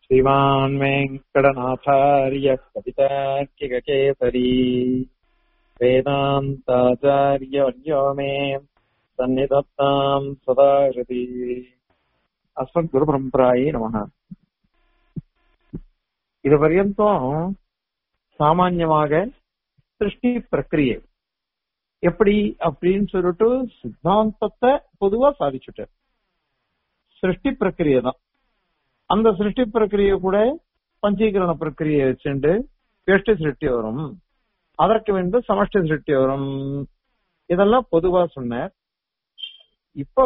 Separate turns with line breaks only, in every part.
श्रीमान् वेङ्कटनाथार्य कवितार्किककेसरी वेदान्ताचार्यवर्यो मे सन्निधत्ताम् सदा हृदि அஸ்மத்குருபரம்பராயே நமக இது பர்யந்தம் சாமான்யமாக சிருஷ்டி பிரக்கிரியை எப்படி அப்படின்னு சொல்லிட்டு சித்தாந்தத்தை பொதுவா சாதிச்சுட்டார் சிருஷ்டி பிரக்கிரியை தான் அந்த சிருஷ்டி பிரக்கிரியை கூட பஞ்சீகரண பிரக்கிரியை வச்சுண்டு வேஷ்டி சிருஷ்டி வரும் அதற்கு வந்து சமஷ்டி சிருஷ்டி வரும் இதெல்லாம் பொதுவா சொன்னார் இப்போ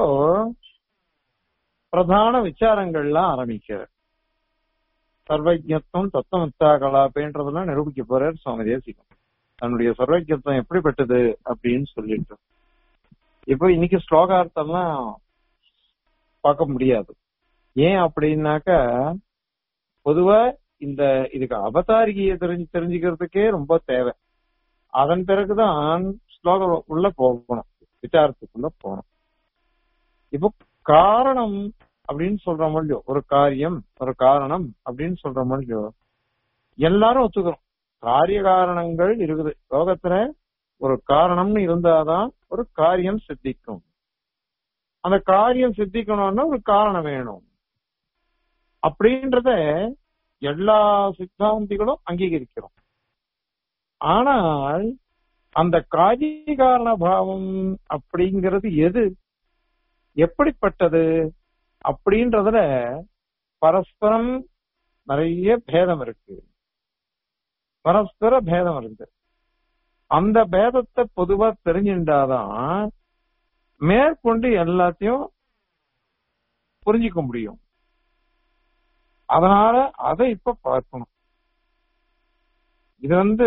பிரதான விசாரங்கள்லாம் ஆரம்பிக்கிறார் சர்வஜத்துவம் தத்துவத்தா கலாப்பேன்றதெல்லாம் நிரூபிக்க போறார் சுவாமி தேசிகம் தன்னுடைய சர்வஜத்துவம் எப்படிப்பட்டது அப்படின்னு சொல்லிட்டு இப்போ இன்னைக்கு ஸ்லோகார்த்தம்லாம் பார்க்க முடியாது ஏன் அப்படின்னாக்கா பொதுவா இந்த இதுக்கு அவதாரிகையை தெரிஞ்சு தெரிஞ்சுக்கிறதுக்கே ரொம்ப தேவை அதன் பிறகுதான் ஸ்லோகம் உள்ள போகணும் விசாரத்துக்குள்ள போகணும் இப்போ காரணம் அப்படின்னு சொல்ற மொழியோ ஒரு காரியம் ஒரு காரணம் அப்படின்னு சொல்ற மொழியோ எல்லாரும் ஒத்துக்கிறோம் காரிய காரணங்கள் இருக்குது லோகத்துல ஒரு காரணம்னு இருந்தாதான் ஒரு காரியம் சித்திக்கும் அந்த காரியம் சித்திக்கணும்னா ஒரு காரணம் வேணும் அப்படின்றத எல்லா சித்தாந்திகளும் அங்கீகரிக்கிறோம் ஆனால் அந்த காரிய காரண பாவம் அப்படிங்கிறது எது எப்படிப்பட்டது அப்படின்றதுல பரஸ்பரம் நிறைய பேதம் இருக்கு பரஸ்பர பேதம் இருக்கு அந்த பேதத்தை பொதுவா தெரிஞ்சுட்டாதான் மேற்கொண்டு எல்லாத்தையும் புரிஞ்சிக்க முடியும் அதனால அதை இப்ப பார்க்கணும் இது வந்து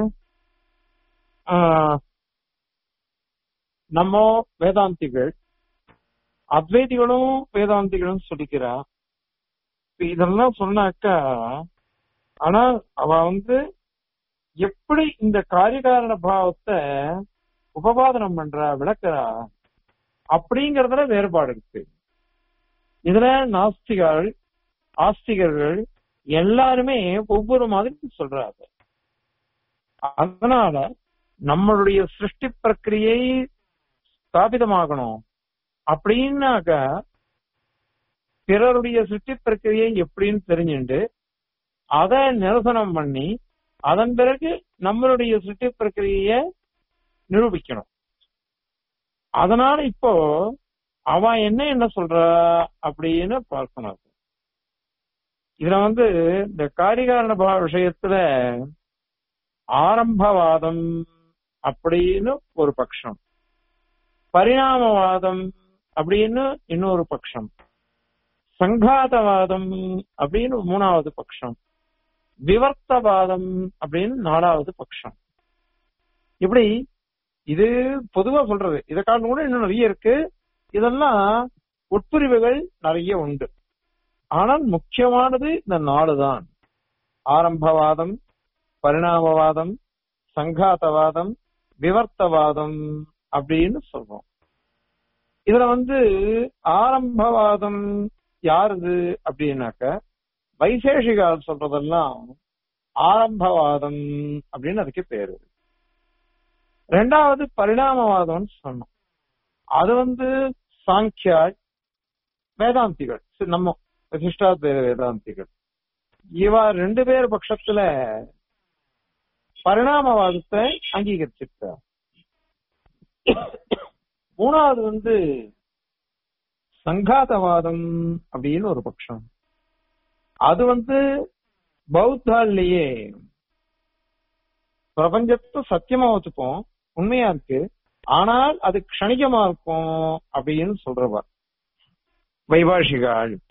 நம்ம வேதாந்திகள் அத்வைதிகளும் வேதாந்திகளும் சொல்லிக்கிறா இதெல்லாம் சொன்னாக்கா ஆனா அவ வந்து எப்படி இந்த காரியகாரண பாவத்தை உபபாதனம் பண்றா விளக்குறா அப்படிங்கறதுல வேறுபாடு இருக்கு இதுல நாஸ்திகள் ஆஸ்திகர்கள் எல்லாருமே ஒவ்வொரு மாதிரி சொல்றாங்க அதனால நம்மளுடைய சிருஷ்டி பிரக்கிரியை ஸ்தாபிதமாகணும் அப்படின்னாக்க பிறருடைய சிருஷ்டி பிரக்கிரியை எப்படின்னு தெரிஞ்சுண்டு அதை நிரசனம் பண்ணி அதன் பிறகு நம்மளுடைய சிருஷ்டி பிரக்கிரிய நிரூபிக்கணும் அதனால இப்போ அவன் என்ன என்ன சொல்றா அப்படின்னு பார்க்கணும் இதுல வந்து இந்த காரிகாரண பாவ விஷயத்துல ஆரம்பவாதம் அப்படின்னு ஒரு பட்சம் பரிணாமவாதம் அப்படின்னு இன்னொரு பட்சம் சங்காதவாதம் அப்படின்னு மூணாவது பட்சம் விவர்த்தவாதம் அப்படின்னு நாலாவது பட்சம் இப்படி இது பொதுவா சொல்றது இதை காரணம் கூட இன்னும் நிறைய இருக்கு இதெல்லாம் உட்பிரிவுகள் நிறைய உண்டு ஆனால் முக்கியமானது இந்த நாலு தான் ஆரம்பவாதம் பரிணாமவாதம் சங்காதவாதம் விவர்த்தவாதம் அப்படின்னு சொல்றோம் இதுல வந்து ஆரம்பவாதம் யாருது அப்படின்னாக்க வைசேஷிகால் சொல்றதெல்லாம் ஆரம்பவாதம் அப்படின்னு அதுக்கு பேரு ரெண்டாவது பரிணாமவாதம் சொன்னோம் அது வந்து சாங்கியா வேதாந்திகள் நம்ம விசிஷ்டாத்வைத வேதாந்திகள் இவ ரெண்டு பேர் பட்சத்துல பரிணாமவாதத்தை அங்கீகரிச்சிருக்கார் மூணாவது வந்து சங்காதவாதம் அப்படின்னு ஒரு பட்சம் அது வந்து பௌத்தாலேயே பிரபஞ்சத்தை சத்தியமா வச்சுப்போம் உண்மையா இருக்கு ஆனால் அது க்ஷணிகமா இருக்கும் அப்படின்னு சொல்றவா வைபாஷிகாள்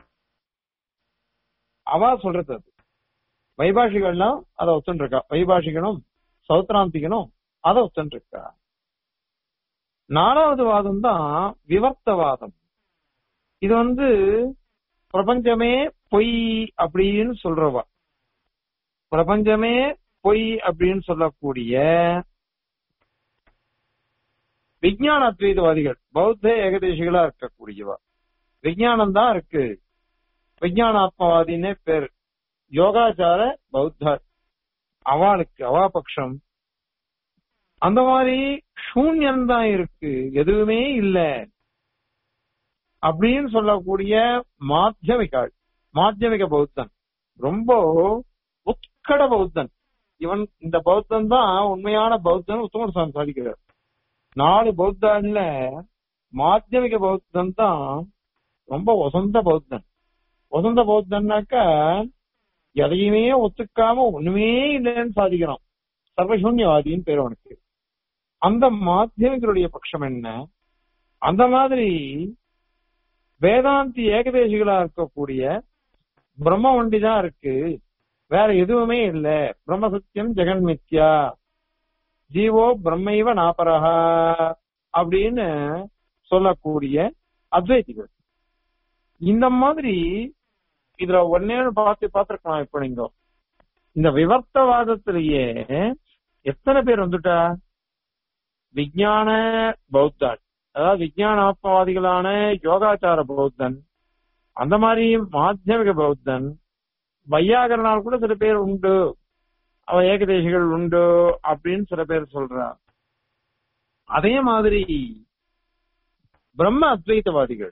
அவா சொல்றது அது வைபாஷிகள்லாம் அதை ஒத்துன்னு இருக்கா வைபாஷிகனும் சௌத்ராந்திகனும் அதை ஒத்துன்னு இருக்கா நாலாவது வாதம் தான் விவர்த்தவாதம் இது வந்து பிரபஞ்சமே பொய் அப்படின்னு சொல்றவா பிரபஞ்சமே பொய் அப்படின்னு சொல்லக்கூடிய விஞ்ஞான அத்வைதவாதிகள் பௌத்த ஏகதேசிகளா இருக்கக்கூடியவா விஞ்ஞானம் தான் இருக்கு விஞ்ஞானாத்மவாதின்னே பேர் யோகாச்சார பௌத்தர் அவளுக்கு அவா பட்சம் அந்த மாதிரி சூன்யம் தான் இருக்கு எதுவுமே இல்ல அப்படின்னு சொல்லக்கூடிய மாத்தியமிகாள் மாத்தியமிக பௌத்தன் ரொம்ப உட்கட பௌத்தன் இவன் இந்த பௌத்தன் தான் உண்மையான பௌத்தன் உத்தமர் சுவாமி சாதிக்கிறார் நாலு பௌத்தான்ல மாத்தியமிக பௌத்தன் தான் ரொம்ப வசந்த பௌத்தன் வசந்த பௌத்தன்னாக்கா எதையுமே ஒத்துக்காம ஒண்ணுமே இல்லைன்னு சாதிக்கிறான் சர்வசூன்யவாதின்னு பேர் அவனுக்கு அந்த மாத்தியமிகளுடைய பட்சம் என்ன அந்த மாதிரி வேதாந்தி ஏகதேசிகளா இருக்கக்கூடிய பிரம்ம ஒண்டி தான் இருக்கு வேற எதுவுமே இல்ல பிரம்ம சத்தியம் ஜெகன் மித்யா ஜீவோ பிரம்மைவ நாபரஹா அப்படின்னு சொல்லக்கூடிய அத்வைதிகள் இந்த மாதிரி இதுல ஒன்னே பார்த்து பார்த்திருக்கலாம் இப்ப நீங்க இந்த விவர்த்தவாதத்திலேயே எத்தனை பேர் வந்துட்டா விஞ்ஞான பௌத்தன் அதாவது விஞ்ஞான ஆத்மவாதிகளான யோகாச்சார பௌத்தன் அந்த மாதிரி மாத்தியமிக பௌத்தன் வையாகரனால் கூட சில பேர் உண்டு அவ ஏகதேசிகள் உண்டு அப்படின்னு சில பேர் சொல்றா அதே மாதிரி பிரம்ம அத்வைத்தவாதிகள்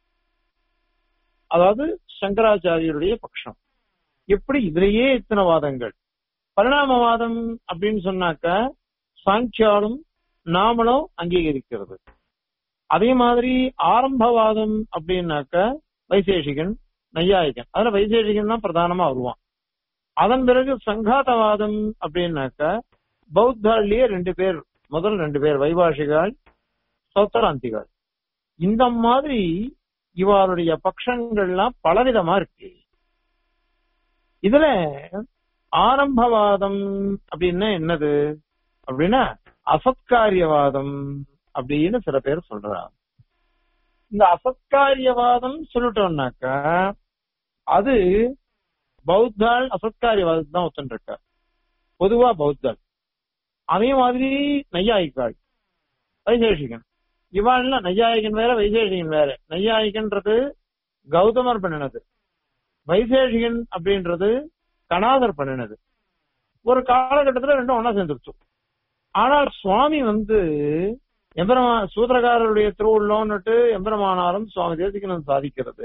அதாவது சங்கராச்சாரியருடைய பட்சம் எப்படி இதுலயே இத்தனை வாதங்கள் பரிணாமவாதம் அப்படின்னு சொன்னாக்க சாங்கியாலும் நாமளும் அங்கீகரிக்கிறது அதே மாதிரி ஆரம்பவாதம் அப்படின்னாக்க வைசேஷிகன் நையாயிகன் அதுல வைசேஷிகன் தான் பிரதானமா வருவான் அதன் பிறகு சங்காதவாதம் அப்படின்னாக்க பௌத்தாளிலேயே ரெண்டு பேர் முதல் ரெண்டு பேர் வைபாஷிகள் சௌத்தராந்திகள் இந்த மாதிரி இவருடைய பட்சங்கள்லாம் பலவிதமா இருக்கு இதுல ஆரம்பவாதம் அப்படின்னா என்னது அப்படின்னா அசத்காரியவாதம் அப்படின்னு சில பேர் சொல்றாங்க இந்த அசத்காரியவாதம் சொல்லிட்டோம்னாக்கா அது பௌத்தாள் அசத்காரியவாதத்தை தான் ஒத்துன்னு இருக்கா பொதுவா பௌத்தாள் அதே மாதிரி நையாயிக்காள் வைசேஷிகன் இவாள்ல நையாயிகன் வேற வைசேஷிகன் வேற நையாயிகன்றது கௌதமர் பண்ணினது வைசேஷிகன் அப்படின்றது கணாதர் பண்ணினது ஒரு காலகட்டத்துல ரெண்டும் ஒன்னா சேர்ந்துருச்சு ஆனால் சுவாமி வந்து எம்பெருமா சூத்திரகாரருடைய திருவுள்ளோன்னுட்டு எம்பெருமானாரும் சுவாமி தேசிகனும் சாதிக்கிறது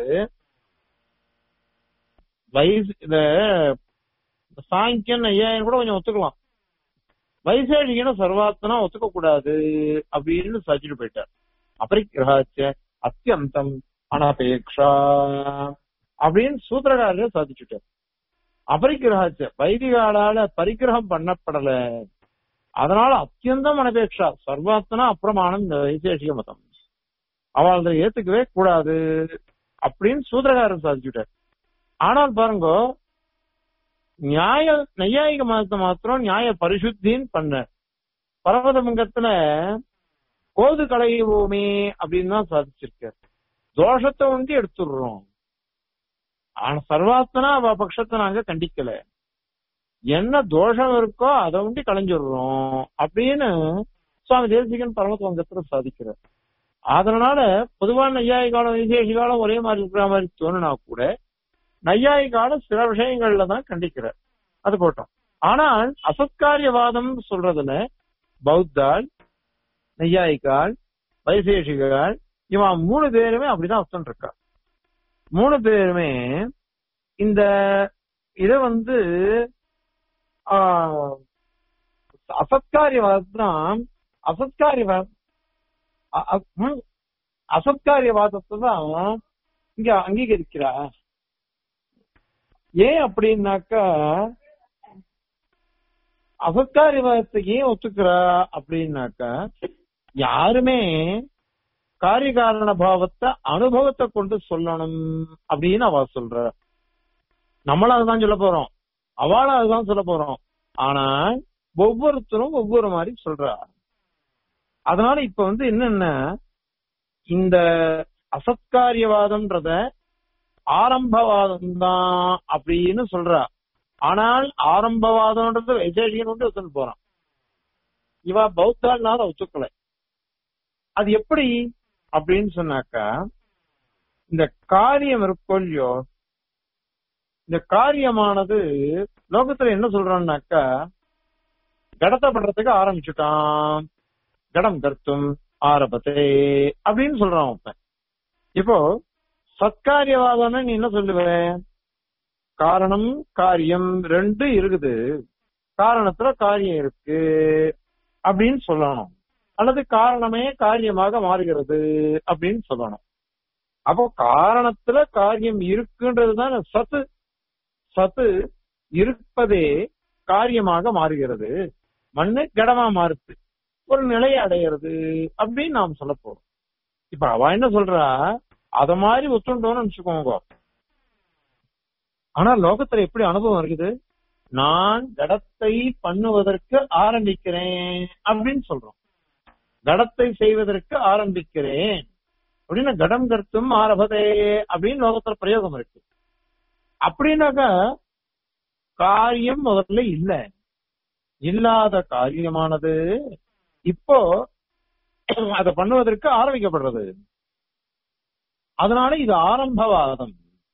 வயசு இந்த சாங்கியன் ஐயாயிரம் கூட கொஞ்சம் ஒத்துக்கலாம் வைசேஷிகனும் சர்வாத்தனா ஒத்துக்க கூடாது அப்படின்னு சாதிச்சுட்டு போயிட்டார் அபரிக்கிரகாச்ச அத்தியந்தம் அனபேக்ஷா அப்படின்னு சூத்திரகாரர் சாதிச்சுட்டார் அபரிக்கிரகாச்ச வைதிகாலால பரிகிரகம் பண்ணப்படல அதனால அத்தியந்தம் அனபேக்ஷா சர்வாத்தனா அப்பிரமாணம் இந்த வைசேஷிக மதம் அவள் அதை ஏத்துக்கவே கூடாது அப்படின்னு சூத்திரகாரர் சாதிச்சுட்டார் ஆனால் பாருங்க நியாய நையாயிக மதத்தை மாத்திரம் நியாய பரிசுத்தின்னு பண்ண பர்வதமங்கத்துல கோது களைவோமே அப்படின்னு தான் சாதிச்சிருக்கார் தோஷத்தை வந்து எடுத்துடுறோம் ஆனா சர்வாத்தனா அவ பட்சத்தை நாங்க கண்டிக்கல என்ன தோஷம் இருக்கோ அதை உண்டி களைஞ்சிடுறோம் அப்படின்னு சுவாமி தேசிகன் பரமத்வங்கத்துல சாதிக்கிறார் அதனால பொதுவான நையாயி காலம் விசேஷ காலம் ஒரே மாதிரி இருக்கிற மாதிரி தோணுனா கூட நையாயி காலம் சில விஷயங்கள்ல தான் கண்டிக்கிறார் அது போட்டோம் ஆனால் அசத்காரியவாதம் சொல்றதுல பௌத்தாள் நெய்யாயிக்காள் வைசேஷிகாள் இவன் மூணு பேருமே அப்படிதான் அர்த்தம் இருக்கா மூணு பேருமே இந்த இத வந்து அசத்காரியவாதம் அசத்காரியவாதம் அசத்காரியவாதத்தை தான் இங்க அங்கீகரிக்கிறா ஏன் அப்படின்னாக்கா அசத்காரியவாதத்தை ஏன் ஒத்துக்கிறா அப்படின்னாக்கா யாருமே காரியகாரண பாவத்தை அனுபவத்தை கொண்டு சொல்லணும் அப்படின்னு அவ சொல்ற நம்மளும் அதுதான் சொல்ல போறோம் அவளும் அதுதான் சொல்ல போறோம் ஆனா ஒவ்வொருத்தரும் ஒவ்வொரு மாதிரி சொல்றா அதனால இப்ப வந்து என்னன்னா இந்த அசத்காரியவாதம்ன்றத ஆரம்பவாதம் தான் அப்படின்னு சொல்றா ஆனால் ஆரம்பவாதம்ன்றது வைசேஷிகன் வந்து ஒத்துன்னு போறான் இவ பௌத்தாள்னால ஒத்துக்கல அது எப்படி அப்படின்னு சொன்னாக்கா இந்த காரியம் இருக்கோ இல்லையோ இந்த காரியமானது லோகத்துல என்ன சொல்றான்னாக்கா கடத்தை பண்றதுக்கு ஆரம்பிச்சுட்டான் கடம் கர்த்தும் ஆரம்பத்தே அப்படின்னு சொல்றான் இப்ப இப்போ சத்காரியவாதம்னு நீ என்ன சொல்லுவ காரணம் காரியம் ரெண்டு இருக்குது காரணத்துல காரியம் இருக்கு அப்படின்னு சொல்லணும் அல்லது காரணமே காரியமாக மாறுகிறது அப்படின்னு சொல்லணும் அப்போ காரணத்துல காரியம் இருக்குன்றதுதான் சத்து சத்து இருப்பதே காரியமாக மாறுகிறது மண்ணு கடமா மாறுது ஒரு நிலையை அடையிறது அப்படின்னு நாம் சொல்ல போறோம் இப்ப அவ என்ன சொல்றா அத மாதிரி ஒத்துண்டோம்னு நினைச்சுக்கோங்க ஆனா லோகத்துல எப்படி அனுபவம் இருக்குது நான் கடத்தை பண்ணுவதற்கு ஆரம்பிக்கிறேன் அப்படின்னு சொல்றோம் கடத்தை செய்வதற்கு ஆரம்பிக்கிறேன் அப்படின்னு கடம் கருத்தும் ஆரம்பதே அப்படின்னு லோகத்துல பிரயோகம் இருக்கு அப்படின்னாக்கா காரியம் முதல்ல இல்ல இல்லாத காரியமானது இப்போ அதை பண்ணுவதற்கு ஆரம்பிக்கப்படுறது அதனால இது ஆரம்பவாதம்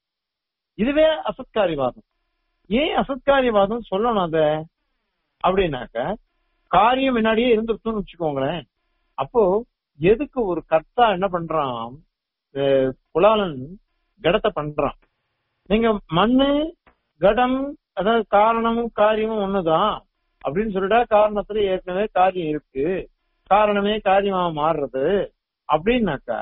இதுவே அசத்காரிவாதம் ஏன் அசத்காரியவாதம் சொல்லணும் அத அப்படின்னாக்க காரியம் முன்னாடியே இருந்துருச்சுன்னு வச்சுக்கோங்களேன் அப்போ எதுக்கு ஒரு கர்த்தா என்ன பண்றான் அஹ் குலாலன் கடத்தை பண்றான் நீங்க மண்ணு கடம் அதாவது காரணமும் காரியமும் ஒண்ணுதான் அப்படின்னு சொல்லிட்டா காரணத்துல ஏற்கனவே காரியம் இருக்கு காரணமே காரியமா மாறுறது அப்படின்னாக்கா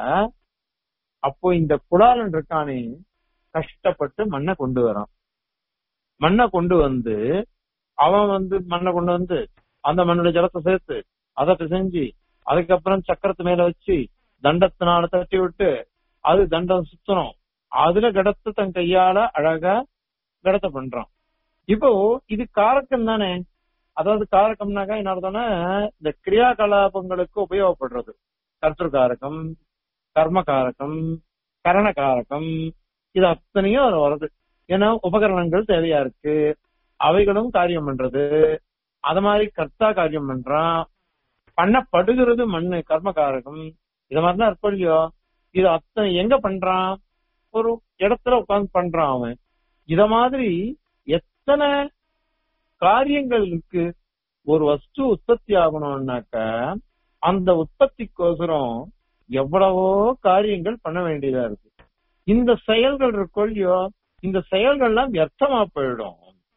அப்போ இந்த குடாலன் இருக்கானே கஷ்டப்பட்டு மண்ணை கொண்டு வரான் மண்ணை கொண்டு வந்து அவன் வந்து மண்ணை கொண்டு வந்து அந்த மண்ணோட ஜலத்தை சேர்த்து அதை பிசைஞ்சு அதுக்கப்புறம் சக்கரத்து மேல வச்சு தண்டத்தினால தட்டி விட்டு அது தண்டம் சுத்தணும் அதுல கடத்தை தன் கையால அழகா கடத்தை பண்றான் இப்போ இது காரக்கம் தானே அதாவது காரக்கம்னாக்கா என்ன அர்த்தம்னா இந்த கிரியா கலாபங்களுக்கு உபயோகப்படுறது கர்த்தகாரகம் கர்மகாரகம் கரணகாரகம் இது அத்தனையும் அதுல வருது ஏன்னா உபகரணங்கள் தேவையா இருக்கு அவைகளும் காரியம் பண்றது அத மாதிரி கர்த்தா காரியம் பண்றான் பண்ணப்படுகிறது மண்ணு கர்மகாரகம் இத மாதிரிதான் இருக்கும் இல்லையோ இது அத்தனை எங்க பண்றான் ஒரு இடத்துல உட்கார்ந்து பண்றான் அவன் இத மாதிரி எத்தனை காரியங்கள் இருக்கு ஒரு வஸ்து உற்பத்தி ஆகணும்னாக்க அந்த உற்பத்திக்கோசரம் எவ்வளவோ காரியங்கள் பண்ண வேண்டியதா இருக்கு இந்த செயல்கள் இருக்கோ இல்லையோ இந்த செயல்கள்லாம் வியர்த்தமா போயிடும்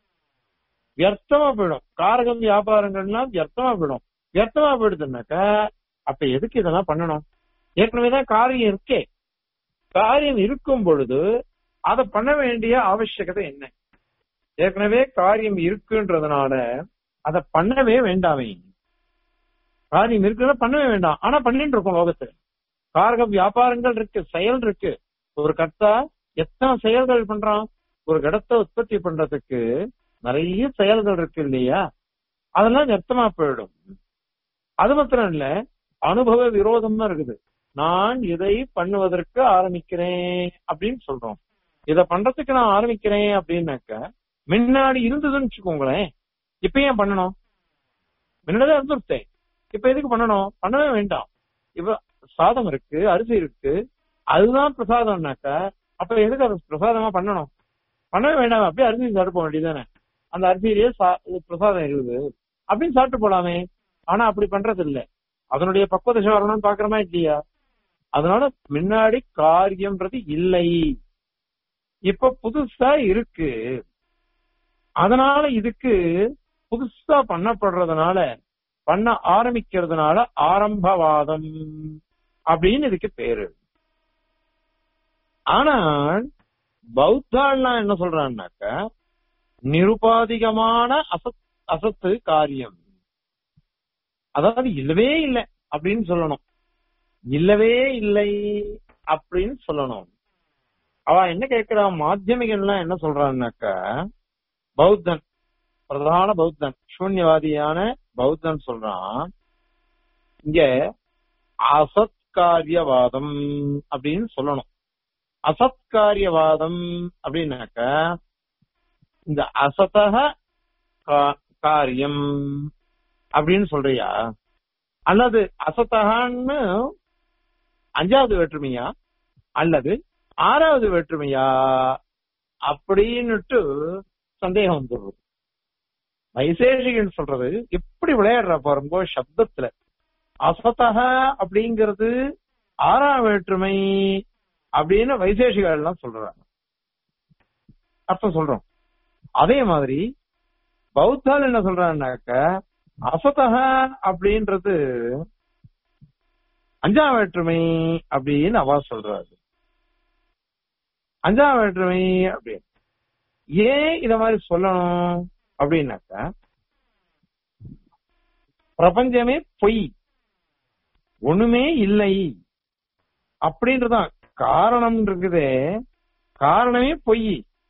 வியர்த்தமா போயிடும் காரகம் வியாபாரங்கள்லாம் வியர்த்தமா போயிடும் வியர்த்தமா போயிடுதுனாக்க அப்ப எதுக்கு இதெல்லாம் பண்ணணும் ஏற்கனவேதான் காரியம் இருக்கே காரியம் இருக்கும் பொழுது அதை பண்ண வேண்டிய அவசியகதை என்ன ஏற்கனவே காரியம் இருக்குன்றதுனால அதை பண்ணவே வேண்டாமே காரியம் இருக்குன்னா பண்ணவே வேண்டாம் ஆனா பண்ணிட்டு இருக்கோம் லோகத்துல காரக வியாபாரங்கள் இருக்கு செயல் இருக்கு ஒரு கர்த்தா எத்தனை செயல்கள் பண்றான் ஒரு கடத்தை உற்பத்தி பண்றதுக்கு நிறைய செயல்கள் இருக்கு இல்லையா அதெல்லாம் நிறுத்தமா போயிடும் அது மாத்திரம் இல்ல அனுபவ விரோதம் தான் இருக்குது நான் இதை பண்ணுவதற்கு ஆரம்பிக்கிறேன் அப்படின்னு சொல்றோம் இத பண்றதுக்கு நான் ஆரம்பிக்கிறேன் அப்படின்னாக்க முன்னாடி இருந்ததுன்னு வச்சுக்கோங்களேன் இப்ப ஏன் பண்ணணும் முன்னாடிதான் இருந்துருத்தேன் இப்ப எதுக்கு பண்ணணும் பண்ணவே வேண்டாம் இப்ப சாதம் இருக்கு அரிசி இருக்கு அதுதான் பிரசாதம்னாக்க அப்ப எதுக்கு அது பிரசாதமா பண்ணணும் பண்ணவே வேண்டாம் அப்படியே அரிசி சாப்பிட்டு போக வேண்டியதானே அந்த அரிசியிலேயே சா- பிரசாதம் இருக்குது அப்படின்னு சாப்பிட்டு போலாமே ஆனா அப்படி பண்றது இல்ல அதனுடைய பக்குவதசை வரணும்னு பாக்குறோமா இல்லையா அதனால முன்னாடி காரியம்ன்றது இல்லை இப்ப புதுசா இருக்கு அதனால இதுக்கு புதுசா பண்ணப்படுறதுனால பண்ண ஆரம்பிக்கிறதுனால ஆரம்பவாதம் அப்படின்னு இதுக்கு பேரு ஆனால் பௌத்தாள்லாம் என்ன சொல்றான்னாக்க நிருபாதிகமான அசத் அசத்து காரியம் அதாவது இல்லவே இல்லை அப்படின்னு சொல்லணும் இல்லவே இல்லை அப்படின்னு சொல்லணும் அவ என்ன கேட்கிறா மாத்தியமிகன்லாம் என்ன சொல்றான்னாக்க பௌத்தன் பிரதான பௌத்தன் சூன்யவாதியான பௌத்தன் சொல்றான் இங்க அசத்காரியவாதம் அப்படின்னு சொல்லணும் அசத்காரியவாதம் அப்படின்னாக்க இந்த அசதக கா- காரியம் அப்படின்னு சொல்றியா அல்லது அசத்தகான்னு அஞ்சாவது வேற்றுமையா அல்லது ஆறாவது வேற்றுமையா அப்படின்னுட்டு சந்தேகம் வந்துடுறது வைசேஷிகன் சொல்றது எப்படி விளையாடுற பாருங்க சப்தத்துல அசதக அப்படிங்கிறது ஆறாம் வேற்றுமை அப்படின்னு வைசேஷிகள் எல்லாம் சொல்றாங்க அர்த்தம் சொல்றோம் அதே மாதிரி பௌத்தால் என்ன சொல்றாங்கனாக்க அசதக அப்படின்றது அஞ்சாம் வேற்றுமை அப்படின்னு அவா சொல்றாரு அஞ்சாம் வேற்றுமை அப்படின்னு ஏன் இத மாதிரி சொல்லணும் அப்படின்னாக்கா பிரபஞ்சமே பொய் ஒண்ணுமே இல்லை அப்படின்றதான் காரணம் இருக்குதே காரணமே பொய்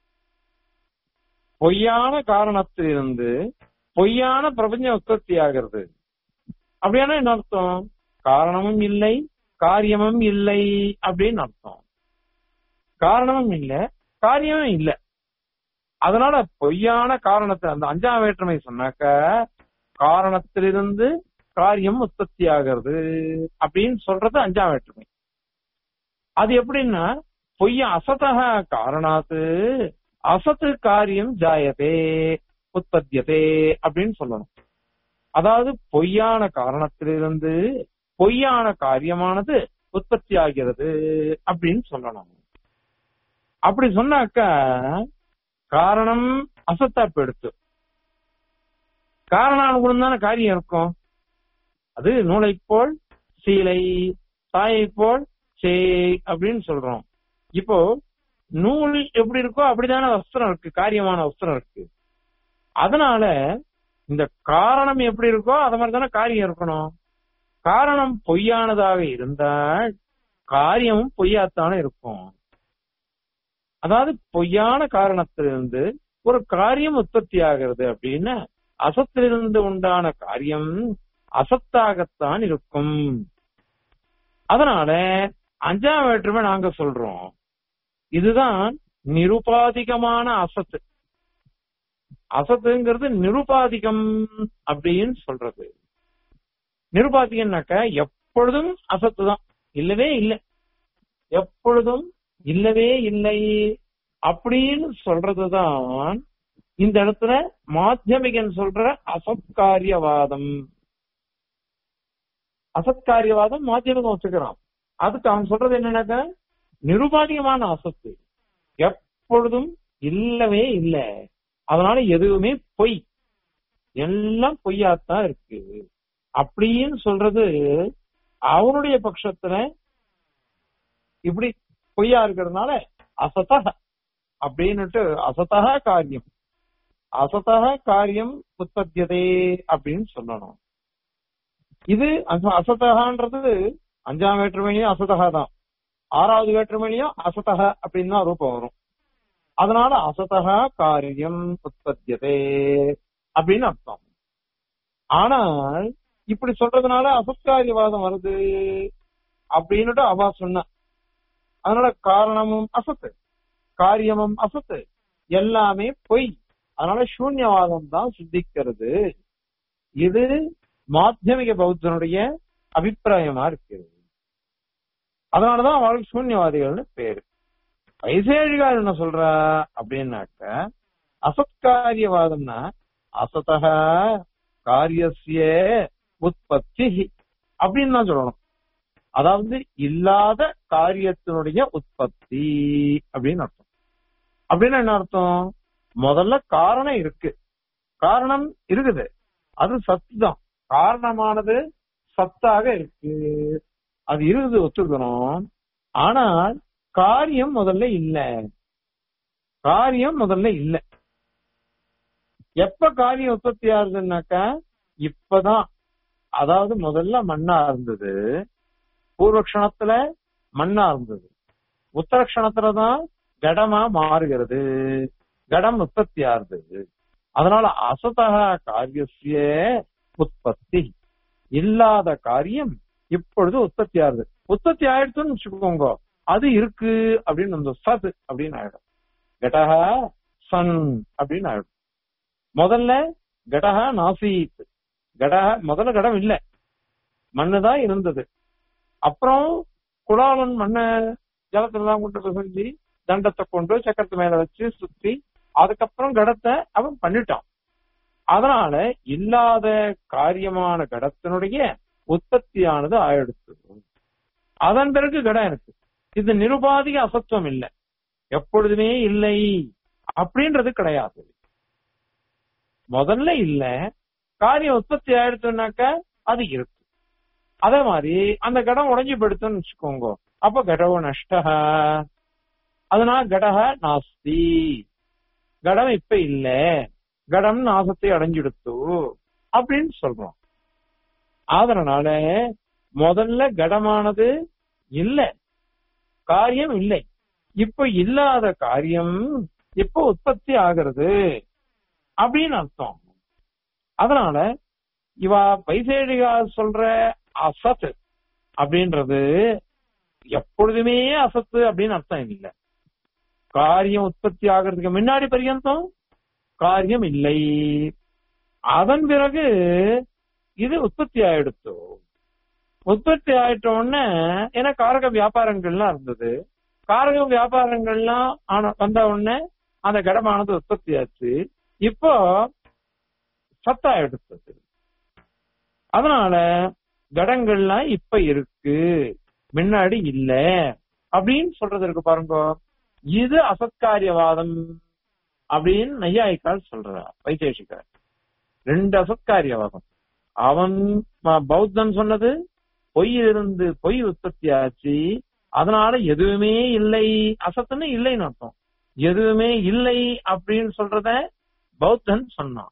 பொய்யான காரணத்திலிருந்து பொய்யான பிரபஞ்சம் உற்பத்தி ஆகிறது அப்படியான என்ன அர்த்தம் காரணமும் இல்லை காரியமும் இல்லை அப்படின்னு அர்த்தம் காரணமும் இல்லை காரியமும் இல்லை அதனால பொய்யான காரணத்தை அந்த அஞ்சாம் வேற்றுமை சொன்னாக்க காரணத்திலிருந்து காரியம் உற்பத்தி ஆகிறது அப்படின்னு சொல்றது அஞ்சாம் வேற்றுமை அது எப்படின்னா பொய்ய அசதக காரணாத்து அசத்து காரியம் ஜாயதே உற்பத்தியதே அப்படின்னு சொல்லணும் அதாவது பொய்யான காரணத்திலிருந்து பொய்யான காரியமானது உற்பத்தி ஆகிறது அப்படின்னு சொல்லணும் அப்படி சொன்னாக்கா காரணம் அசத்தா போயிடுத்து காரணானுகுணம் தானே காரியம் இருக்கும் அது நூலை போல் சீலை தாயை போல் சே அப்படின்னு சொல்றோம் இப்போ நூல் எப்படி இருக்கோ அப்படிதான வஸ்திரம் இருக்கு காரியமான வஸ்திரம் இருக்கு அதனால இந்த காரணம் எப்படி இருக்கோ அது மாதிரி தானே காரியம் இருக்கணும் காரணம் பொய்யானதாக இருந்தால் காரியமும் பொய்யாத்தானே இருக்கும் அதாவது பொய்யான காரணத்திலிருந்து ஒரு காரியம் உற்பத்தி ஆகிறது அப்படின்னு அசத்திலிருந்து உண்டான காரியம் அசத்தாகத்தான் இருக்கும் அதனால அஞ்சாம் வேற்றுமை நாங்க சொல்றோம் இதுதான் நிருபாதிகமான அசத்து அசத்துங்கிறது நிருபாதிகம் அப்படின்னு சொல்றது நிருபாதிகம்னாக்க எப்பொழுதும் அசத்து தான் இல்லவே இல்லை எப்பொழுதும் இல்லவே இல்லை அப்படின்னு சொல்றதுதான் இந்த இடத்துல மாத்தியமிகன் சொல்ற அசத்காரியவாதம் அசத்காரியவாதம் மாத்தியமிகம் வச்சுக்கிறான் அதுக்கு அவன் சொல்றது என்னன்னாக்க நிருபாதிகமான அசத்து எப்பொழுதும் இல்லவே இல்லை அதனால எதுவுமே பொய் எல்லாம் பொய்யாத்தான் இருக்கு அப்படின்னு சொல்றது அவனுடைய பட்சத்துல இப்படி பொய்யா இருக்கிறதுனால அசதக அப்படின்னுட்டு அசதக காரியம் அசதக காரியம் உற்பத்தியதே அப்படின்னு சொல்லணும் இது அசதகான்றது அஞ்சாம் வேற்றுமையும் அசதகா தான் ஆறாவது வேற்றுமையிலையும் அசதக அப்படின்னு தான் ரூபம் வரும் அதனால அசதகா காரியம் உற்பத்தியதே அப்படின்னு அர்த்தம் ஆனால் இப்படி சொல்றதுனால அசத்காரியவாதம் வருது அப்படின்னுட்டு அவா சொன்ன அதனால காரணமும் அசத்து காரியமும் அசத்து எல்லாமே பொய் அதனால சூன்யவாதம் தான் சித்திக்கிறது இது மாத்தியமிக பௌத்தனுடைய அபிப்பிராயமா இருக்கிறது அதனாலதான் அவர்கள் சூன்யவாதிகள்னு பேரு வைசேஷிகார் என்ன சொல்றா அப்படின்னாக்க அசத்காரியவாதம்னா அசதக காரியசிய உற்பத்தி அப்படின்னு தான் சொல்லணும் அதாவது இல்லாத காரியத்தினுடைய உற்பத்தி அப்படின்னு அர்த்தம் அப்படின்னு என்ன அர்த்தம் முதல்ல காரணம் இருக்கு காரணம் இருக்குது அது சத்து தான் காரணமானது சத்தாக இருக்கு அது இருக்குது ஒத்துக்கணும் ஆனால் காரியம் முதல்ல இல்ல காரியம் முதல்ல இல்ல எப்ப காரியம் உற்பத்தி ஆகுதுன்னாக்கா இப்பதான் அதாவது முதல்ல மண்ணா இருந்தது பூர்வக்ஷணத்துல மண்ணா இருந்தது உத்தரக்ஷணத்துலதான் கடமா மாறுகிறது கடம் உற்பத்தி ஆகுது அதனால அசதக காரியசிய உற்பத்தி இல்லாத காரியம் இப்பொழுது உற்பத்தி ஆகுது உற்பத்தி ஆயிடுச்சுன்னு வச்சுக்கோங்க அது இருக்கு அப்படின்னு அந்த சத் அப்படின்னு ஆயிடும் கடக சன் அப்படின்னு ஆயிடும் முதல்ல கடக நாசீத் கடக முதல்ல கடம் இல்ல மண்ணுதான் இருந்தது அப்புறம் குலாலன் மண்ணை ஜலத்துல தான் கொண்டு போய் செஞ்சு தண்டத்தை கொண்டு சக்கரத்து மேல வச்சு சுத்தி அதுக்கப்புறம் கடத்தை அவன் பண்ணிட்டான் அதனால இல்லாத காரியமான கடத்தினுடைய உற்பத்தியானது ஆயிடுத்து அதன் பிறகு கடம் இருக்கு இது நிருபாதிக அசத்துவம் இல்லை எப்பொழுதுமே இல்லை அப்படின்றது கிடையாது முதல்ல இல்ல காரியம் உற்பத்தி ஆயிடுச்சுனாக்க அது இருக்கு அதே மாதிரி அந்த கடம் உடைஞ்சு போயிடுத்துன்னு வச்சுக்கோங்க அப்ப கடவு நஷ்ட அதனால கடக நாஸ்தி கடம் இப்ப இல்ல கடம் நாசத்தை அடைஞ்சிடுத்து அப்படின்னு சொல்றோம் அதனால முதல்ல கடமானது இல்ல காரியம் இல்லை இப்ப இல்லாத காரியம் இப்ப உற்பத்தி ஆகிறது அப்படின்னு அர்த்தம் அதனால இவா வைசேடிகா சொல்ற அசத்து அப்படின்றது எப்பொழுதுமே அசத்து அப்படின்னு அர்த்தம் இல்லை காரியம் உற்பத்தி ஆகிறதுக்கு முன்னாடி பரியந்தம் காரியம் இல்லை அதன் பிறகு இது உற்பத்தி ஆயிடுத்து உற்பத்தி ஆயிட்ட உடனே ஏன்னா காரக வியாபாரங்கள்லாம் இருந்தது காரக வியாபாரங்கள்லாம் ஆன வந்த உடனே அந்த கடமானது உற்பத்தி ஆச்சு இப்போ சத்தா எடுத்தது அதனால கடங்கள்லாம் இப்ப இருக்கு முன்னாடி இல்ல அப்படின்னு சொல்றது இருக்கு பாருங்க இது அசத்காரியவாதம் அப்படின்னு நையாயிக்கால் சொல்றா வைத்தேஷிக்கார் ரெண்டு அசத்காரியவாதம் அவன் பௌத்தன் சொன்னது பொய்யிலிருந்து பொய் உற்பத்தி ஆச்சு அதனால எதுவுமே இல்லை அசத்துன்னு இல்லைன்னு அர்த்தம் எதுவுமே இல்லை அப்படின்னு சொல்றத பௌத்தன் சொன்னான்